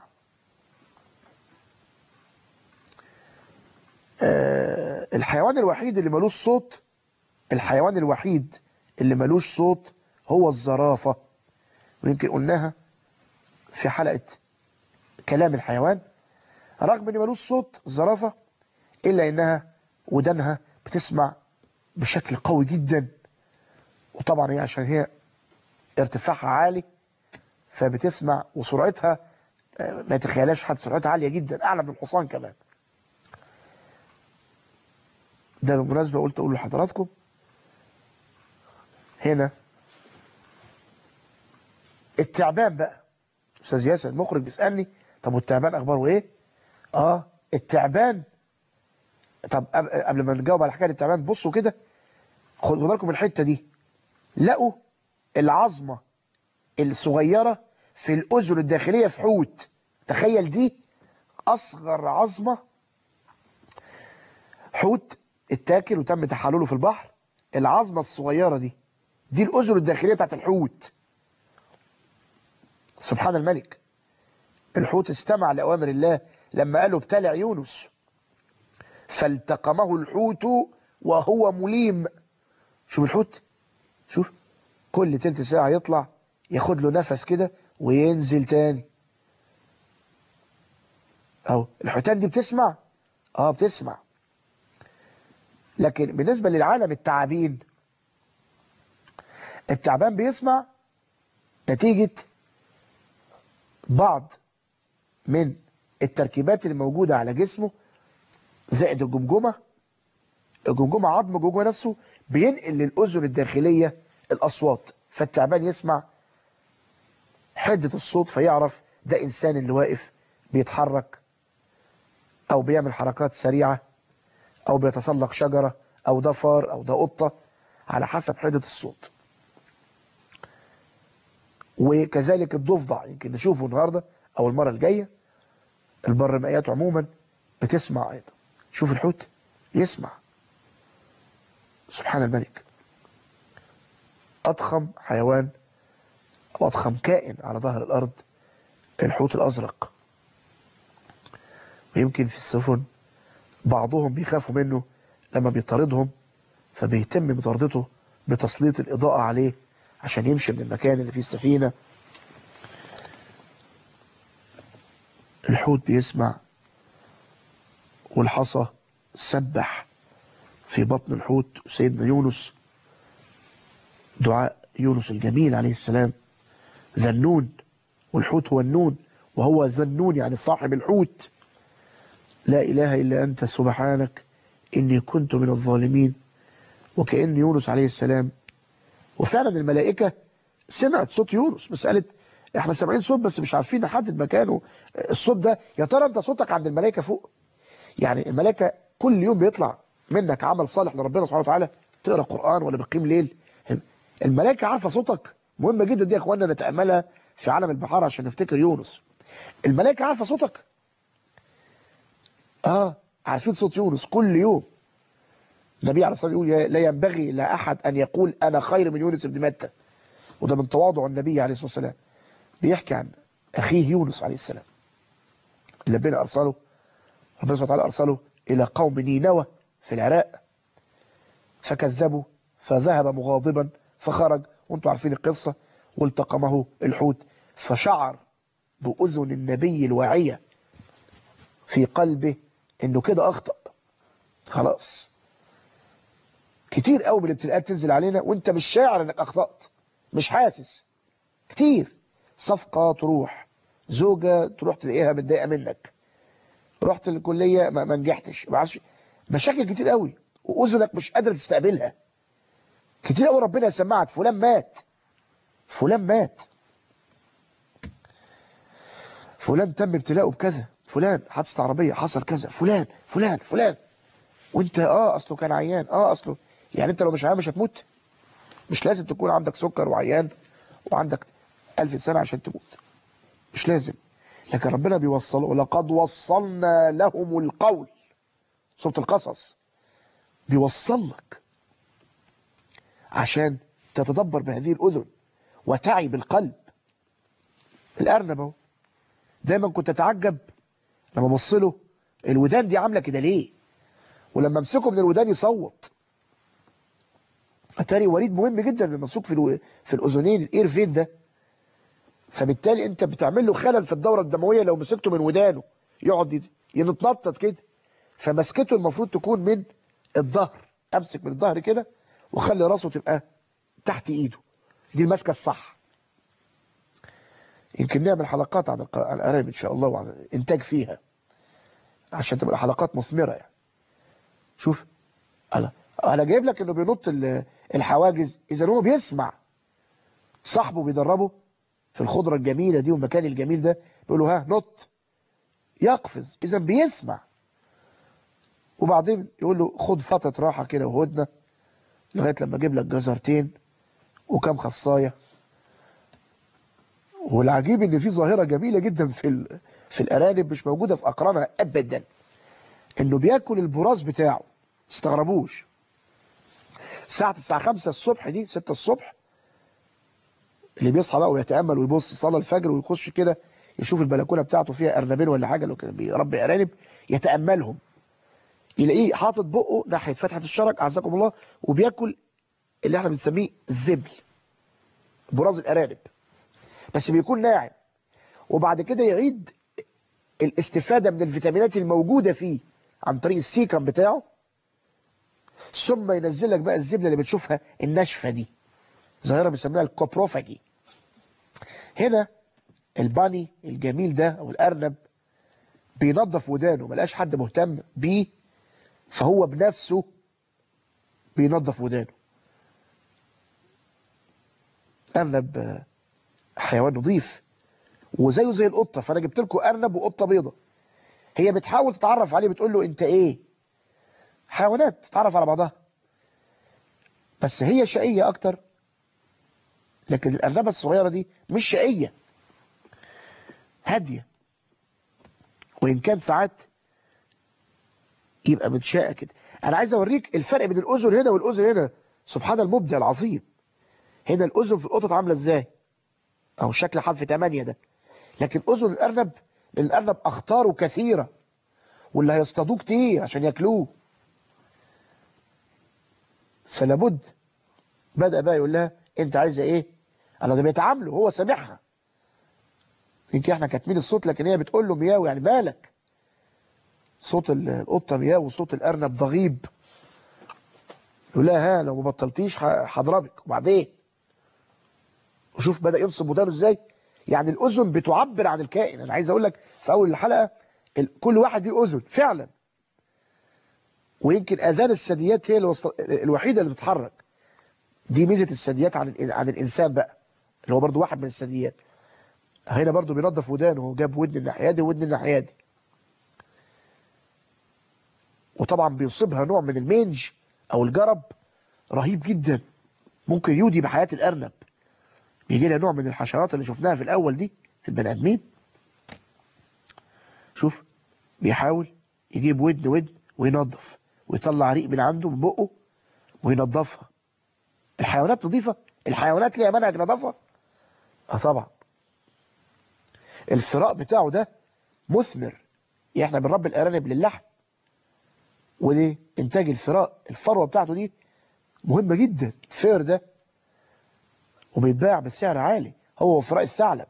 آه، الحيوان الوحيد اللي ملوش صوت الحيوان الوحيد اللي ملوش صوت هو الزرافة ويمكن قلناها في حلقة كلام الحيوان رغم ان ملوش صوت الزرافة الا انها ودانها بتسمع بشكل قوي جدا وطبعا هي عشان هي ارتفاعها عالي فبتسمع وسرعتها آه، ما يتخيلهاش حد سرعتها عالية جدا اعلى من الحصان كمان ده بالمناسبة قلت اقول لحضراتكم هنا التعبان بقى استاذ ياسر المخرج بيسالني طب والتعبان اخباره ايه اه التعبان طب قبل قبل ما نجاوب على حكايه التعبان بصوا كده خدوا بالكم من الحته دي لقوا العظمه الصغيره في الاذن الداخليه في حوت تخيل دي اصغر عظمه حوت اتاكل وتم تحلله في البحر العظمه الصغيره دي دي الاذن الداخليه بتاعت الحوت سبحان الملك الحوت استمع لأوامر الله لما قالوا ابتلع يونس فالتقمه الحوت وهو مليم شوف الحوت شوف كل تلت ساعة يطلع ياخد له نفس كده وينزل تاني اهو الحيتان دي بتسمع اه بتسمع لكن بالنسبة للعالم التعابين التعبان بيسمع نتيجة بعض من التركيبات اللي موجودة على جسمه زائد الجمجمة الجمجمة عظم جوه نفسه بينقل للأذن الداخلية الأصوات فالتعبان يسمع حدة الصوت فيعرف ده إنسان اللي واقف بيتحرك أو بيعمل حركات سريعة أو بيتسلق شجرة أو ده فار أو ده قطة على حسب حدة الصوت وكذلك الضفدع يمكن نشوفه النهاردة أو المرة الجاية البرمائيات عموما بتسمع أيضا شوف الحوت يسمع سبحان الملك أضخم حيوان أو أضخم كائن على ظهر الأرض الحوت الأزرق ويمكن في السفن بعضهم بيخافوا منه لما بيطاردهم فبيتم مطاردته بتسليط الإضاءة عليه عشان يمشي من المكان اللي فيه السفينة الحوت بيسمع والحصى سبح في بطن الحوت سيدنا يونس دعاء يونس الجميل عليه السلام ذنون والحوت هو النون وهو ذنون يعني صاحب الحوت لا إله إلا أنت سبحانك إني كنت من الظالمين وكأن يونس عليه السلام وفعلا الملائكة سمعت صوت يونس بس قالت احنا سامعين صوت بس مش عارفين نحدد مكانه الصوت ده يا ترى انت صوتك عند الملائكة فوق يعني الملائكة كل يوم بيطلع منك عمل صالح لربنا سبحانه وتعالى تقرا قرآن ولا بتقيم ليل الملائكة عارفة صوتك مهمة جدا دي يا اخوانا نتأملها في عالم البحار عشان نفتكر يونس الملائكة عارفة صوتك اه عارفين صوت يونس كل يوم النبي عليه الصلاة والسلام يقول لا ينبغي لأحد أن يقول أنا خير من يونس بن متى وده من تواضع النبي عليه الصلاة والسلام بيحكي عن أخيه يونس عليه السلام اللي ربنا أرسله ربنا سبحانه وتعالى أرسله إلى قوم نينوى في العراق فكذبوا فذهب مغاضبا فخرج وانتم عارفين القصة والتقمه الحوت فشعر بأذن النبي الواعية في قلبه انه كده اخطأ خلاص كتير قوي من الابتلاءات تنزل علينا وانت مش شاعر انك اخطأت مش حاسس كتير صفقة تروح زوجة تروح تلاقيها متضايقة منك رحت الكلية ما ما نجحتش ما عادش مشاكل كتير قوي واذنك مش قادرة تستقبلها كتير قوي ربنا يسمعك فلان مات فلان مات فلان تم ابتلاؤه بكذا فلان حادثة عربية حصل كذا فلان فلان فلان وانت اه اصله كان عيان اه اصله يعني انت لو مش عيان مش هتموت مش لازم تكون عندك سكر وعيان وعندك ألف سنة عشان تموت مش لازم لكن ربنا بيوصله ولقد وصلنا لهم القول سورة القصص بيوصل لك عشان تتدبر بهذه الأذن وتعي بالقلب الأرنب اهو دايما كنت أتعجب لما بص له الودان دي عاملة كده ليه ولما امسكه من الودان يصوت اتاري وريد مهم جدا الممسوك في الو... في الاذنين الاير فين ده فبالتالي انت بتعمل له خلل في الدوره الدمويه لو مسكته من ودانه يقعد ينطنطط كده فمسكته المفروض تكون من الظهر امسك من الظهر كده وخلي راسه تبقى تحت ايده دي المسكه الصح يمكن نعمل حلقات عن الارانب ان شاء الله وعن الانتاج فيها عشان تبقى حلقات مثمره يعني شوف انا انا جايب لك انه بينط الحواجز اذا هو بيسمع صاحبه بيدربه في الخضره الجميله دي والمكان الجميل ده بيقول له ها نط يقفز اذا بيسمع وبعدين يقول له خد فتره راحه كده وهدنه لغايه لما اجيب لك جزرتين وكم خصايه والعجيب ان في ظاهره جميله جدا في ال... في الارانب مش موجوده في اقرانها ابدا انه بياكل البراز بتاعه استغربوش ساعة الساعة 5 الصبح دي 6 الصبح اللي بيصحى بقى ويتأمل ويبص صلى الفجر ويخش كده يشوف البلكونة بتاعته فيها أرنبين ولا حاجة لو كان بيربي أرانب يتأملهم يلاقيه حاطط بقه ناحية فتحة الشرج أعزكم الله وبياكل اللي احنا بنسميه الزبل براز الأرانب بس بيكون ناعم وبعد كده يعيد الاستفادة من الفيتامينات الموجودة فيه عن طريق السيكم بتاعه ثم ينزل لك بقى الزبله اللي بتشوفها الناشفه دي ظاهره بيسموها الكوبروفاجي هنا الباني الجميل ده او الارنب بينظف ودانه ملقاش حد مهتم بيه فهو بنفسه بينظف ودانه ارنب حيوان نظيف وزيه زي القطه فانا جبت لكم ارنب وقطه بيضه هي بتحاول تتعرف عليه بتقول له انت ايه حيوانات تتعرف على بعضها بس هي شقية أكتر لكن الأرنبة الصغيرة دي مش شقية هادية وإن كان ساعات يبقى متشاقة كده أنا عايز أوريك الفرق بين الأذن هنا والأذن هنا سبحان المبدع العظيم هنا الأذن في القطط عاملة إزاي أو شكل حرف 8 ده لكن أذن الأرنب لأن الأرنب أخطاره كثيرة واللي هيصطادوه كتير عشان ياكلوه فلابد بدأ بقى يقول لها انت عايزه ايه انا ده بيتعاملوا هو سامعها يمكن احنا كاتبين الصوت لكن هي بتقول له مياو يعني بالك صوت القطه مياو وصوت الارنب ضغيب يقول لها ها لو ما بطلتيش هضربك وبعدين وشوف بدأ ينصب ودانه ازاي يعني الاذن بتعبر عن الكائن انا عايز اقول لك في اول الحلقه كل واحد ليه اذن فعلا ويمكن اذان الثدييات هي الوسط... الوحيده اللي بتتحرك دي ميزه الثدييات عن عن الانسان بقى اللي هو برضو واحد من الثدييات هنا برضو بينظف ودانه وجاب ودن الناحيه دي ودن الناحيه دي وطبعا بيصيبها نوع من المنج او الجرب رهيب جدا ممكن يودي بحياه الارنب بيجي لها نوع من الحشرات اللي شفناها في الاول دي في البني ادمين شوف بيحاول يجيب ودن ودن وينظف ويطلع ريق من عنده من بقه وينظفها الحيوانات نظيفة الحيوانات ليها منهج نظافة اه طبعا الثراء بتاعه ده مثمر يعني احنا بنربي الارانب للحم وليه انتاج الثراء الفروه بتاعته دي مهمه جدا الفير ده وبيتباع بسعر عالي هو وفراء الثعلب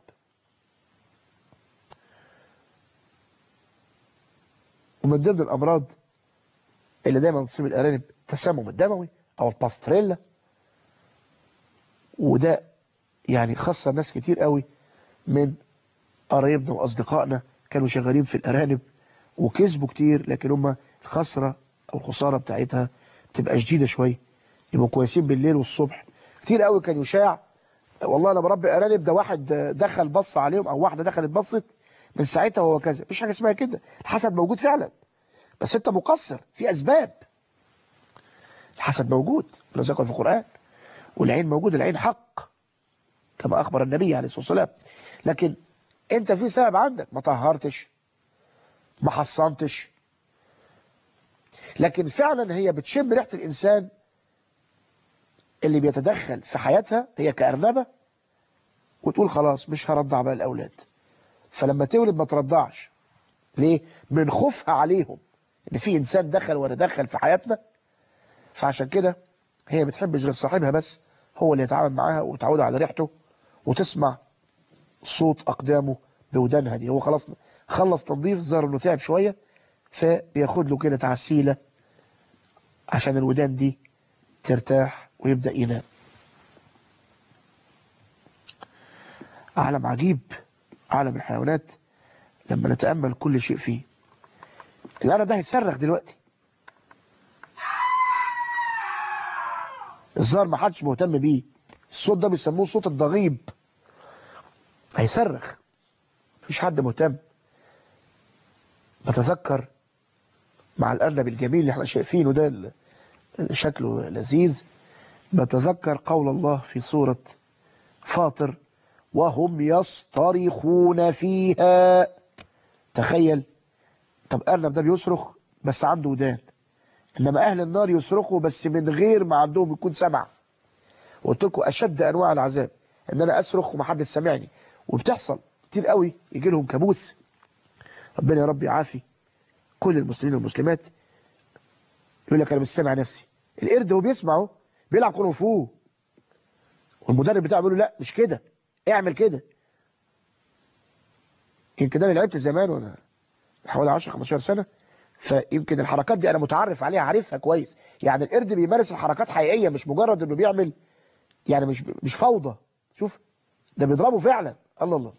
ومن ضمن الامراض اللي دايما تصيب الارانب التسمم الدموي او الباستريلا وده يعني خسر ناس كتير قوي من قرايبنا واصدقائنا كانوا شغالين في الارانب وكسبوا كتير لكن هم الخسره او الخساره بتاعتها بتبقى شديده شويه يبقوا كويسين بالليل والصبح كتير قوي كان يشاع والله انا بربي ارانب ده واحد دخل بص عليهم او واحده دخلت بصت من ساعتها هو كذا مفيش حاجه اسمها كده الحسد موجود فعلا بس انت مقصر في اسباب الحسد موجود لو ذكر في القران والعين موجود العين حق كما اخبر النبي عليه الصلاه والسلام لكن انت في سبب عندك ما طهرتش ما حصنتش لكن فعلا هي بتشم ريحة الإنسان اللي بيتدخل في حياتها هي كأرنبة وتقول خلاص مش هرضع بقى الأولاد فلما تولد ما ترضعش ليه؟ من خوفها عليهم ان في انسان دخل وتدخل في حياتنا فعشان كده هي بتحبش غير صاحبها بس هو اللي يتعامل معاها وتعود على ريحته وتسمع صوت اقدامه بودانها دي هو خلاص خلص تنظيف ظهر انه تعب شويه فبياخد له كده تعسيله عشان الودان دي ترتاح ويبدا ينام عالم عجيب عالم الحيوانات لما نتامل كل شيء فيه الارنب ده هيتصرخ دلوقتي الظاهر ما حدش مهتم بيه الصوت ده بيسموه صوت الضغيب هيصرخ مفيش حد مهتم بتذكر مع الأرنب الجميل اللي احنا شايفينه ده اللي شكله لذيذ بتذكر قول الله في سورة فاطر وهم يصطرخون فيها تخيل طب أرنب ده بيصرخ بس عنده ودان إنما أهل النار يصرخوا بس من غير ما عندهم يكون سمع وقلت لكم أشد أنواع العذاب إن أنا أصرخ ومحدش سامعني وبتحصل كتير قوي يجي لهم كابوس ربنا يا رب يعافي كل المسلمين والمسلمات يقول لك انا مش سامع نفسي القرد هو بيسمعه بيلعب كونغ فو والمدرب بتاعه بيقول له لا مش كده اعمل كده يمكن انا لعبت زمان وانا حوالي 10 15 سنه فيمكن الحركات دي انا متعرف عليها عارفها كويس يعني القرد بيمارس الحركات حقيقيه مش مجرد انه بيعمل يعني مش مش فوضى شوف ده بيضربه فعلا الله الله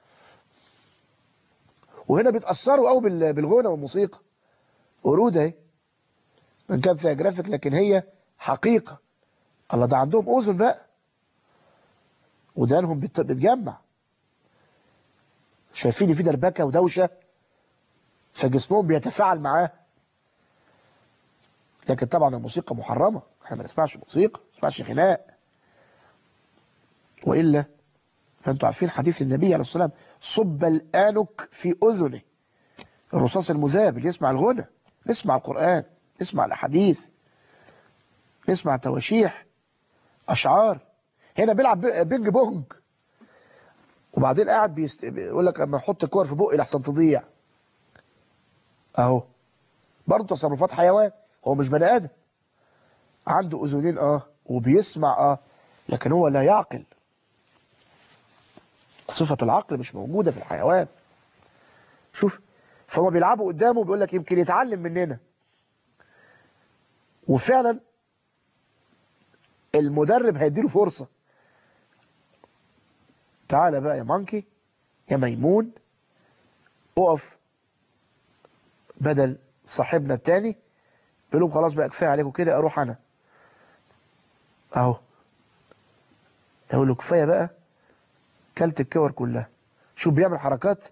وهنا بيتأثروا قوي بالغنى والموسيقى ورود اهي من كان فيها جرافيك لكن هي حقيقة الله ده عندهم أذن بقى ودانهم بتجمع شايفين في دربكة ودوشة فجسمهم بيتفاعل معاه لكن طبعا الموسيقى محرمة احنا ما نسمعش موسيقى ما نسمعش غناء وإلا فانتوا عارفين حديث النبي عليه الصلاة والسلام صب الآنك في أذنه الرصاص المذاب اللي يسمع الغنى نسمع القرآن نسمع الأحاديث نسمع تواشيح أشعار هنا بيلعب بينج بونج وبعدين قاعد بيست... بيقول لك اما احط الكور في بقي لحسن تضيع اهو برضه تصرفات حيوان هو مش بني ادم عنده اذنين اه وبيسمع اه لكن هو لا يعقل صفة العقل مش موجودة في الحيوان شوف فهم بيلعبوا قدامه بيقول لك يمكن يتعلم مننا وفعلا المدرب هيديله فرصة تعالى بقى يا مانكي يا ميمون اقف بدل صاحبنا التاني بيقول لهم خلاص بقى كفايه عليكم كده اروح انا اهو يقول له كفايه بقى كلت الكور كلها شوف بيعمل حركات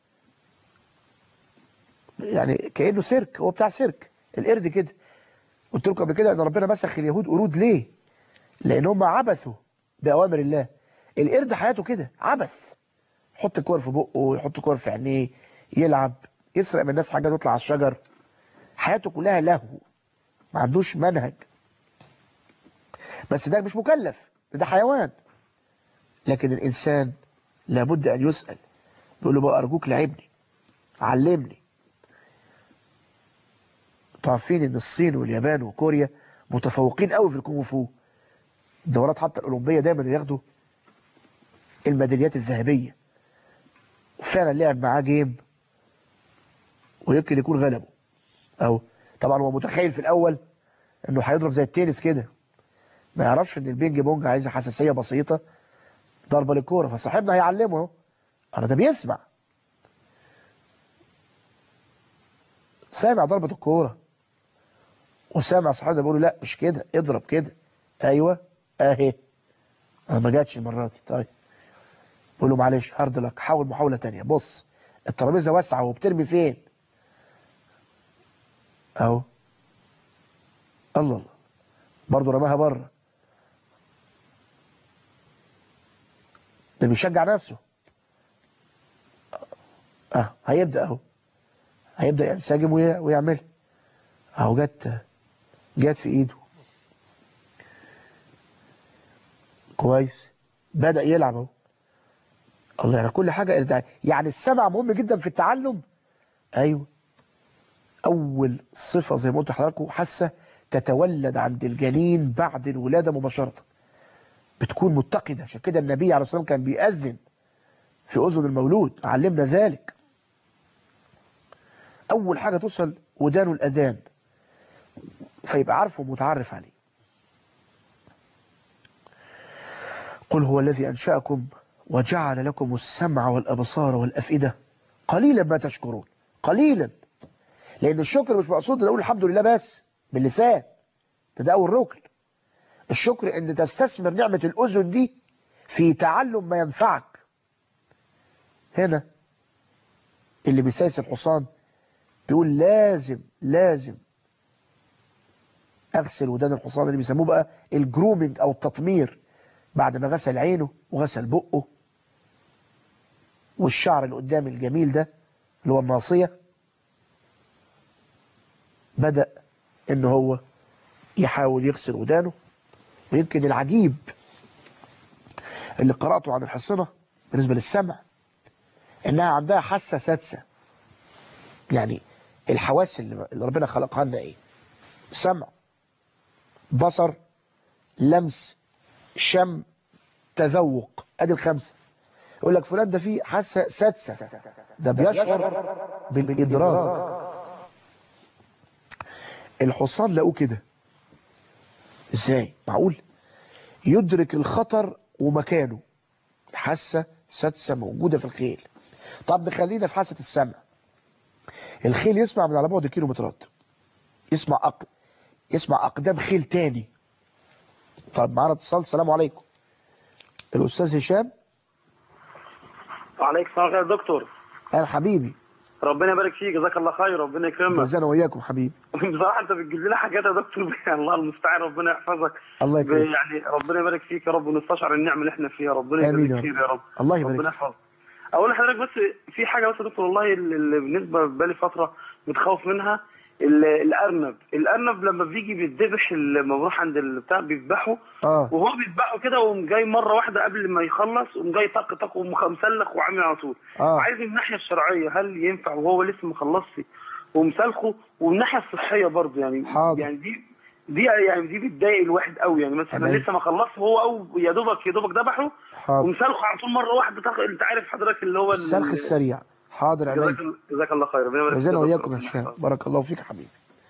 يعني كانه سيرك هو بتاع سيرك القرد كده قلت لكم قبل كده ان ربنا مسخ اليهود قرود ليه لان هم عبثوا باوامر الله القرد حياته كده عبث يحط كور في بقه يحط كور في عينيه يلعب يسرق من الناس حاجات ويطلع على الشجر حياته كلها لهو ما عندوش منهج بس ده مش مكلف ده حيوان لكن الإنسان لابد أن يسأل يقول له بقى أرجوك لعبني علمني تعرفين ان الصين واليابان وكوريا متفوقين قوي في الكونغ فو الدورات حتى الأولمبية دايما ياخدوا الميداليات الذهبية وفعلا لعب معاه جيم ويمكن يكون غلبه أو طبعا هو متخيل في الأول انه هيضرب زي التنس كده ما يعرفش ان البينج بونج عايزه حساسية بسيطة ضربة للكورة فصاحبنا هيعلمه اهو انا ده بيسمع سامع ضربة الكورة وسامع صاحبنا بيقول لا مش كده اضرب كده ايوه اهي انا ما جاتش المرة دي طيب بقول له معلش هارد لك حاول محاولة تانية بص الترابيزة واسعة وبترمي فين اهو الله الله برضه رماها بره ده بيشجع نفسه اه هيبدأ اهو هيبدأ ينسجم وي- ويعمل اهو جت جت في ايده كويس بدأ يلعب اهو الله يعني كل حاجة يعني السمع مهم جدا في التعلم ايوه اول صفة زي ما قلت لحضراتكم حاسة تتولد عند الجنين بعد الولادة مباشرة بتكون متقدة عشان كده النبي عليه الصلاة والسلام كان بيأذن في أذن المولود علمنا ذلك أول حاجة توصل ودانه الأذان فيبقى عارفه متعرف عليه قل هو الذي أنشأكم وجعل لكم السمع والأبصار والأفئدة قليلا ما تشكرون قليلا لأن الشكر مش مقصود نقول الحمد لله بس باللسان ده, ده أول ركن الشكر أن تستثمر نعمة الأذن دي في تعلم ما ينفعك هنا اللي بيسايس الحصان بيقول لازم لازم أغسل ودان الحصان اللي بيسموه بقى الجرومينج أو التطمير بعد ما غسل عينه وغسل بقه والشعر اللي قدام الجميل ده اللي هو الناصية بدأ ان هو يحاول يغسل ودانه ويمكن العجيب اللي قرأته عن الحصنة بالنسبة للسمع انها عندها حاسة سادسة يعني الحواس اللي ربنا خلقها لنا ايه سمع بصر لمس شم تذوق ادي الخمسة يقول لك فلان ده فيه حاسة سادسة ده بيشعر بالإدراك الحصان لقوه كده ازاي معقول يدرك الخطر ومكانه حاسة سادسة موجودة في الخيل طب نخلينا في حاسة السمع الخيل يسمع من على بعد كيلومترات يسمع أق... يسمع أقدام خيل تاني طب معانا اتصال السلام عليكم الأستاذ هشام وعليك السلام يا دكتور أنا حبيبي ربنا يبارك فيك جزاك الله خير ربنا يكرمك جزانا وإياكم حبيبي بصراحه انت بتجيب لنا حاجات يا دكتور الله المستعان ربنا يحفظك الله يكرمك يعني ربنا يبارك فيك يا رب ونستشعر النعمه اللي احنا فيها ربنا آمين يبارك يا فيك يا رب الله يبارك ربنا فيك. يحفظك اقول لحضرتك بس في حاجه بس يا دكتور والله اللي اللي بالنسبه بقالي فتره متخوف منها ال- الارنب الارنب لما بيجي بيتذبح لما بروح عند البتاع بيذبحه اه وهو بيذبحه كده وقوم جاي مره واحده قبل ما يخلص وقوم جاي طق طق ومسلخ وعامل على طول اه عايز من الناحيه الشرعيه هل ينفع وهو لسه ما خلصش ومسلخه ومن الناحيه الصحيه برضه يعني حاضر. يعني دي دي يعني دي بتضايق الواحد قوي يعني مثلا تمام. لسه ما خلصش وهو او يا دوبك يا دوبك ذبحه حاضر ومسلخه على طول مره واحده تاخ... انت عارف حضرتك اللي هو ال- السلخ السريع حاضر جزاك عيني جزاك الله خير ربنا يبارك فيك جزانا يا وإياكم دكتور. يا هشام بارك الله فيك يا حبيبي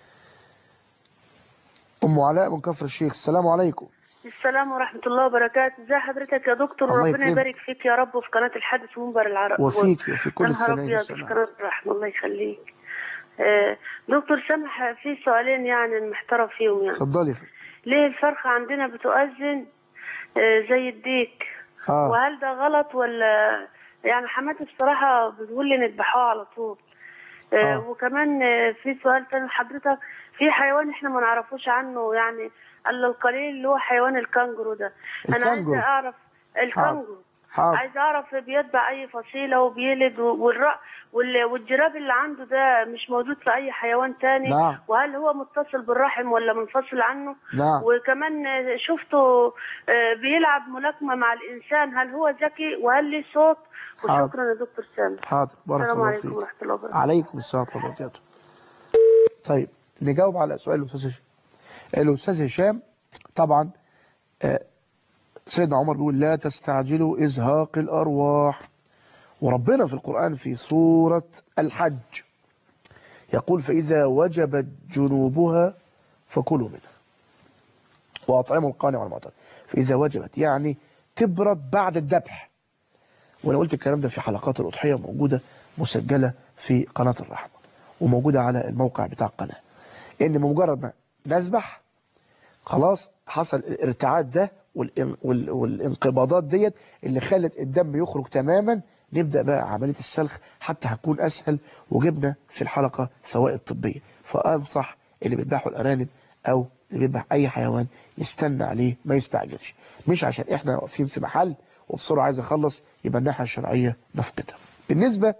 أم علاء من كفر الشيخ السلام عليكم السلام ورحمة الله وبركاته ازي حضرتك يا دكتور الله وربنا يكرمك. يبارك فيك يا رب وفي قناة الحدث ومنبر العرب وفيك وفي كل يا نهار السنين أبيض في والسلام قناة الرحمة الله يخليك آه، دكتور سامح في سؤالين يعني المحترف فيهم يعني اتفضلي يا فندم. ليه الفرخة عندنا بتؤذن آه، زي الديك اه وهل ده غلط ولا يعني حماتي بصراحة بتقول لي نذبحوها على طول آه، آه. وكمان آه، في سؤال تاني لحضرتك في حيوان احنا ما نعرفوش عنه يعني الا القليل اللي هو حيوان الكانجرو ده انا الكانجرو. عايزه اعرف الكانجرو حاضر عايزه اعرف بيتبع اي فصيله وبيلد والرأ وال- والجراب اللي عنده ده مش موجود في اي حيوان تاني نعم. وهل هو متصل بالرحم ولا منفصل عنه نعم وكمان آه، شفته آه، بيلعب ملاكمه مع الانسان هل هو ذكي وهل ليه صوت حاضر. وشكرا يا دكتور سامي حاضر بارك السلام الله عليكم فيك ورحمه الله وبركاته عليكم السلام ورحمة الله وبركاته طيب نجاوب على سؤال الأستاذ هشام الأستاذ هشام طبعا آه، سيدنا عمر بيقول لا تستعجلوا إزهاق الأرواح وربنا في القرآن في سورة الحج يقول فإذا وجبت جنوبها فكلوا منها وأطعموا القانع والمعتر فإذا وجبت يعني تبرد بعد الذبح وانا قلت الكلام ده في حلقات الأضحية موجودة مسجلة في قناة الرحمة وموجودة على الموقع بتاع القناة ان بمجرد ما نذبح خلاص حصل الارتعاد ده والان- وال- والانقباضات ديت اللي خلت الدم يخرج تماما نبدأ بقى عملية السلخ حتى هتكون أسهل وجبنا في الحلقة فوائد طبية فأنصح اللي بيذبحوا الأرانب أو اللي بيذبح أي حيوان يستنى عليه ما يستعجلش مش عشان إحنا واقفين في محل وبسرعة عايز أخلص يبقى الناحية الشرعية نفقدها بالنسبة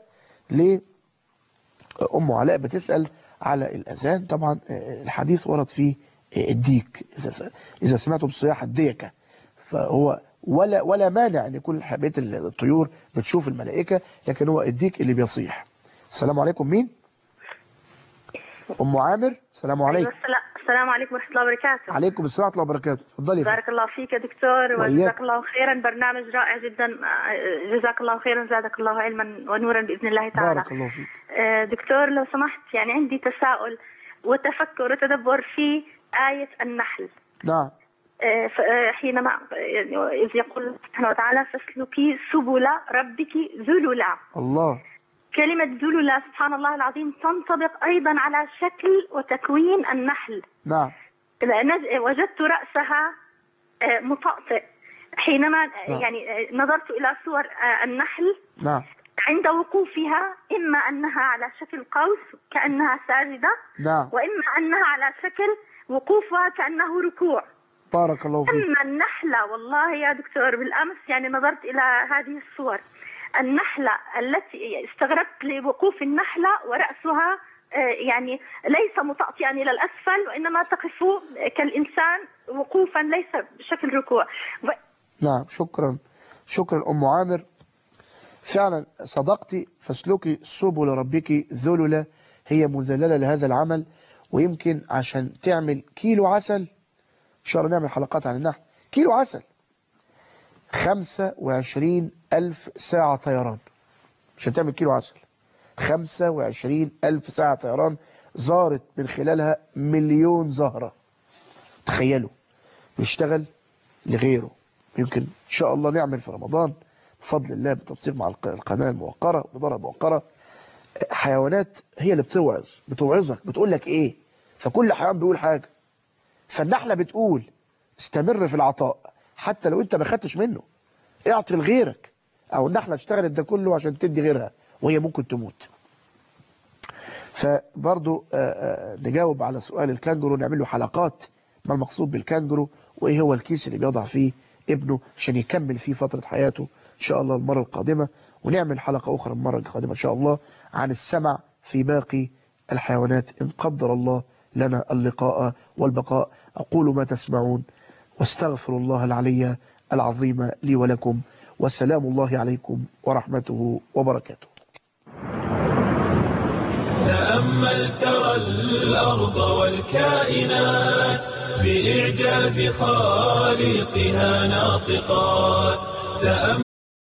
ليه أم علاء بتسأل على الأذان طبعا الحديث ورد فيه الديك إذا إذا سمعتم صياح الديكة فهو ولا ولا مانع ان يكون بيت الطيور بتشوف الملائكة لكن هو الديك اللي بيصيح السلام عليكم مين أم عامر السلام عليكم السلام عليكم ورحمة الله وبركاته عليكم السلام ورحمة الله وبركاته اتفضلي يا فندم. بارك الله فيك يا دكتور وإياك. وجزاك الله خيرا برنامج رائع جدا آه، جزاك الله خيرا زادك الله علما ونورا بإذن الله تعالى بارك الله فيك آه، دكتور لو سمحت يعني عندي تساؤل وتفكر وتدبر في آية النحل نعم آه، ف- آه، حينما آه، إذ يقول الله سبحانه وتعالى فاسلكي سبل ربك ذللا الله كلمة ذللا سبحان الله العظيم تنطبق أيضا على شكل وتكوين النحل نعم نز- وجدت رأسها آه، مطأطئ حينما آه، نعم. يعني آه، نظرت إلى صور آه، النحل نعم عند وقوفها إما أنها على شكل قوس كأنها ساجدة نعم وإما أنها على شكل وقوفها كأنه ركوع بارك الله فيك أما النحلة والله يا دكتور بالأمس يعني نظرت إلى هذه الصور النحلة التي استغربت لوقوف النحلة ورأسها آه، يعني ليس مطأطئا إلى الأسفل وإنما تقف كالإنسان وقوفا ليس بشكل ركوع و- نعم شكرا شكرا أم عامر فعلا صدقتي فاسلكي سبل ربك ذللا هي مذللة لهذا العمل ويمكن عشان تعمل كيلو عسل إن شاء الله نعمل حلقات عن النحل كيلو عسل 25 ألف ساعة طيران عشان تعمل كيلو عسل 25 ألف ساعة طيران زارت من خلالها مليون زهرة تخيلوا بيشتغل لغيره يمكن إن شاء الله نعمل في رمضان بفضل الله بالتنسيق مع الق- القناة الموقرة الإدارة الموقرة حيوانات هي اللي بتوعظ بتوعظك بتقول لك إيه فكل حيوان بيقول حاجة فالنحلة بتقول استمر في العطاء حتى لو انت ما خدتش منه اعطي لغيرك او النحلة اشتغلت ده كله عشان تدي غيرها وهي ممكن تموت فبرضو آه، آه، نجاوب على سؤال الكانجرو نعمل له حلقات ما المقصود بالكانجرو وايه هو الكيس اللي بيضع فيه ابنه عشان يكمل فيه فترة حياته ان شاء الله المرة القادمة ونعمل حلقة اخرى المرة القادمة ان شاء الله عن السمع في باقي الحيوانات ان قدر الله لنا اللقاء والبقاء اقول ما تسمعون واستغفر الله العلي العظيم لي ولكم وسلام الله عليكم ورحمته وبركاته تأمل ترى الأرض والكائنات بإعجاز خالقها ناطقات تأمل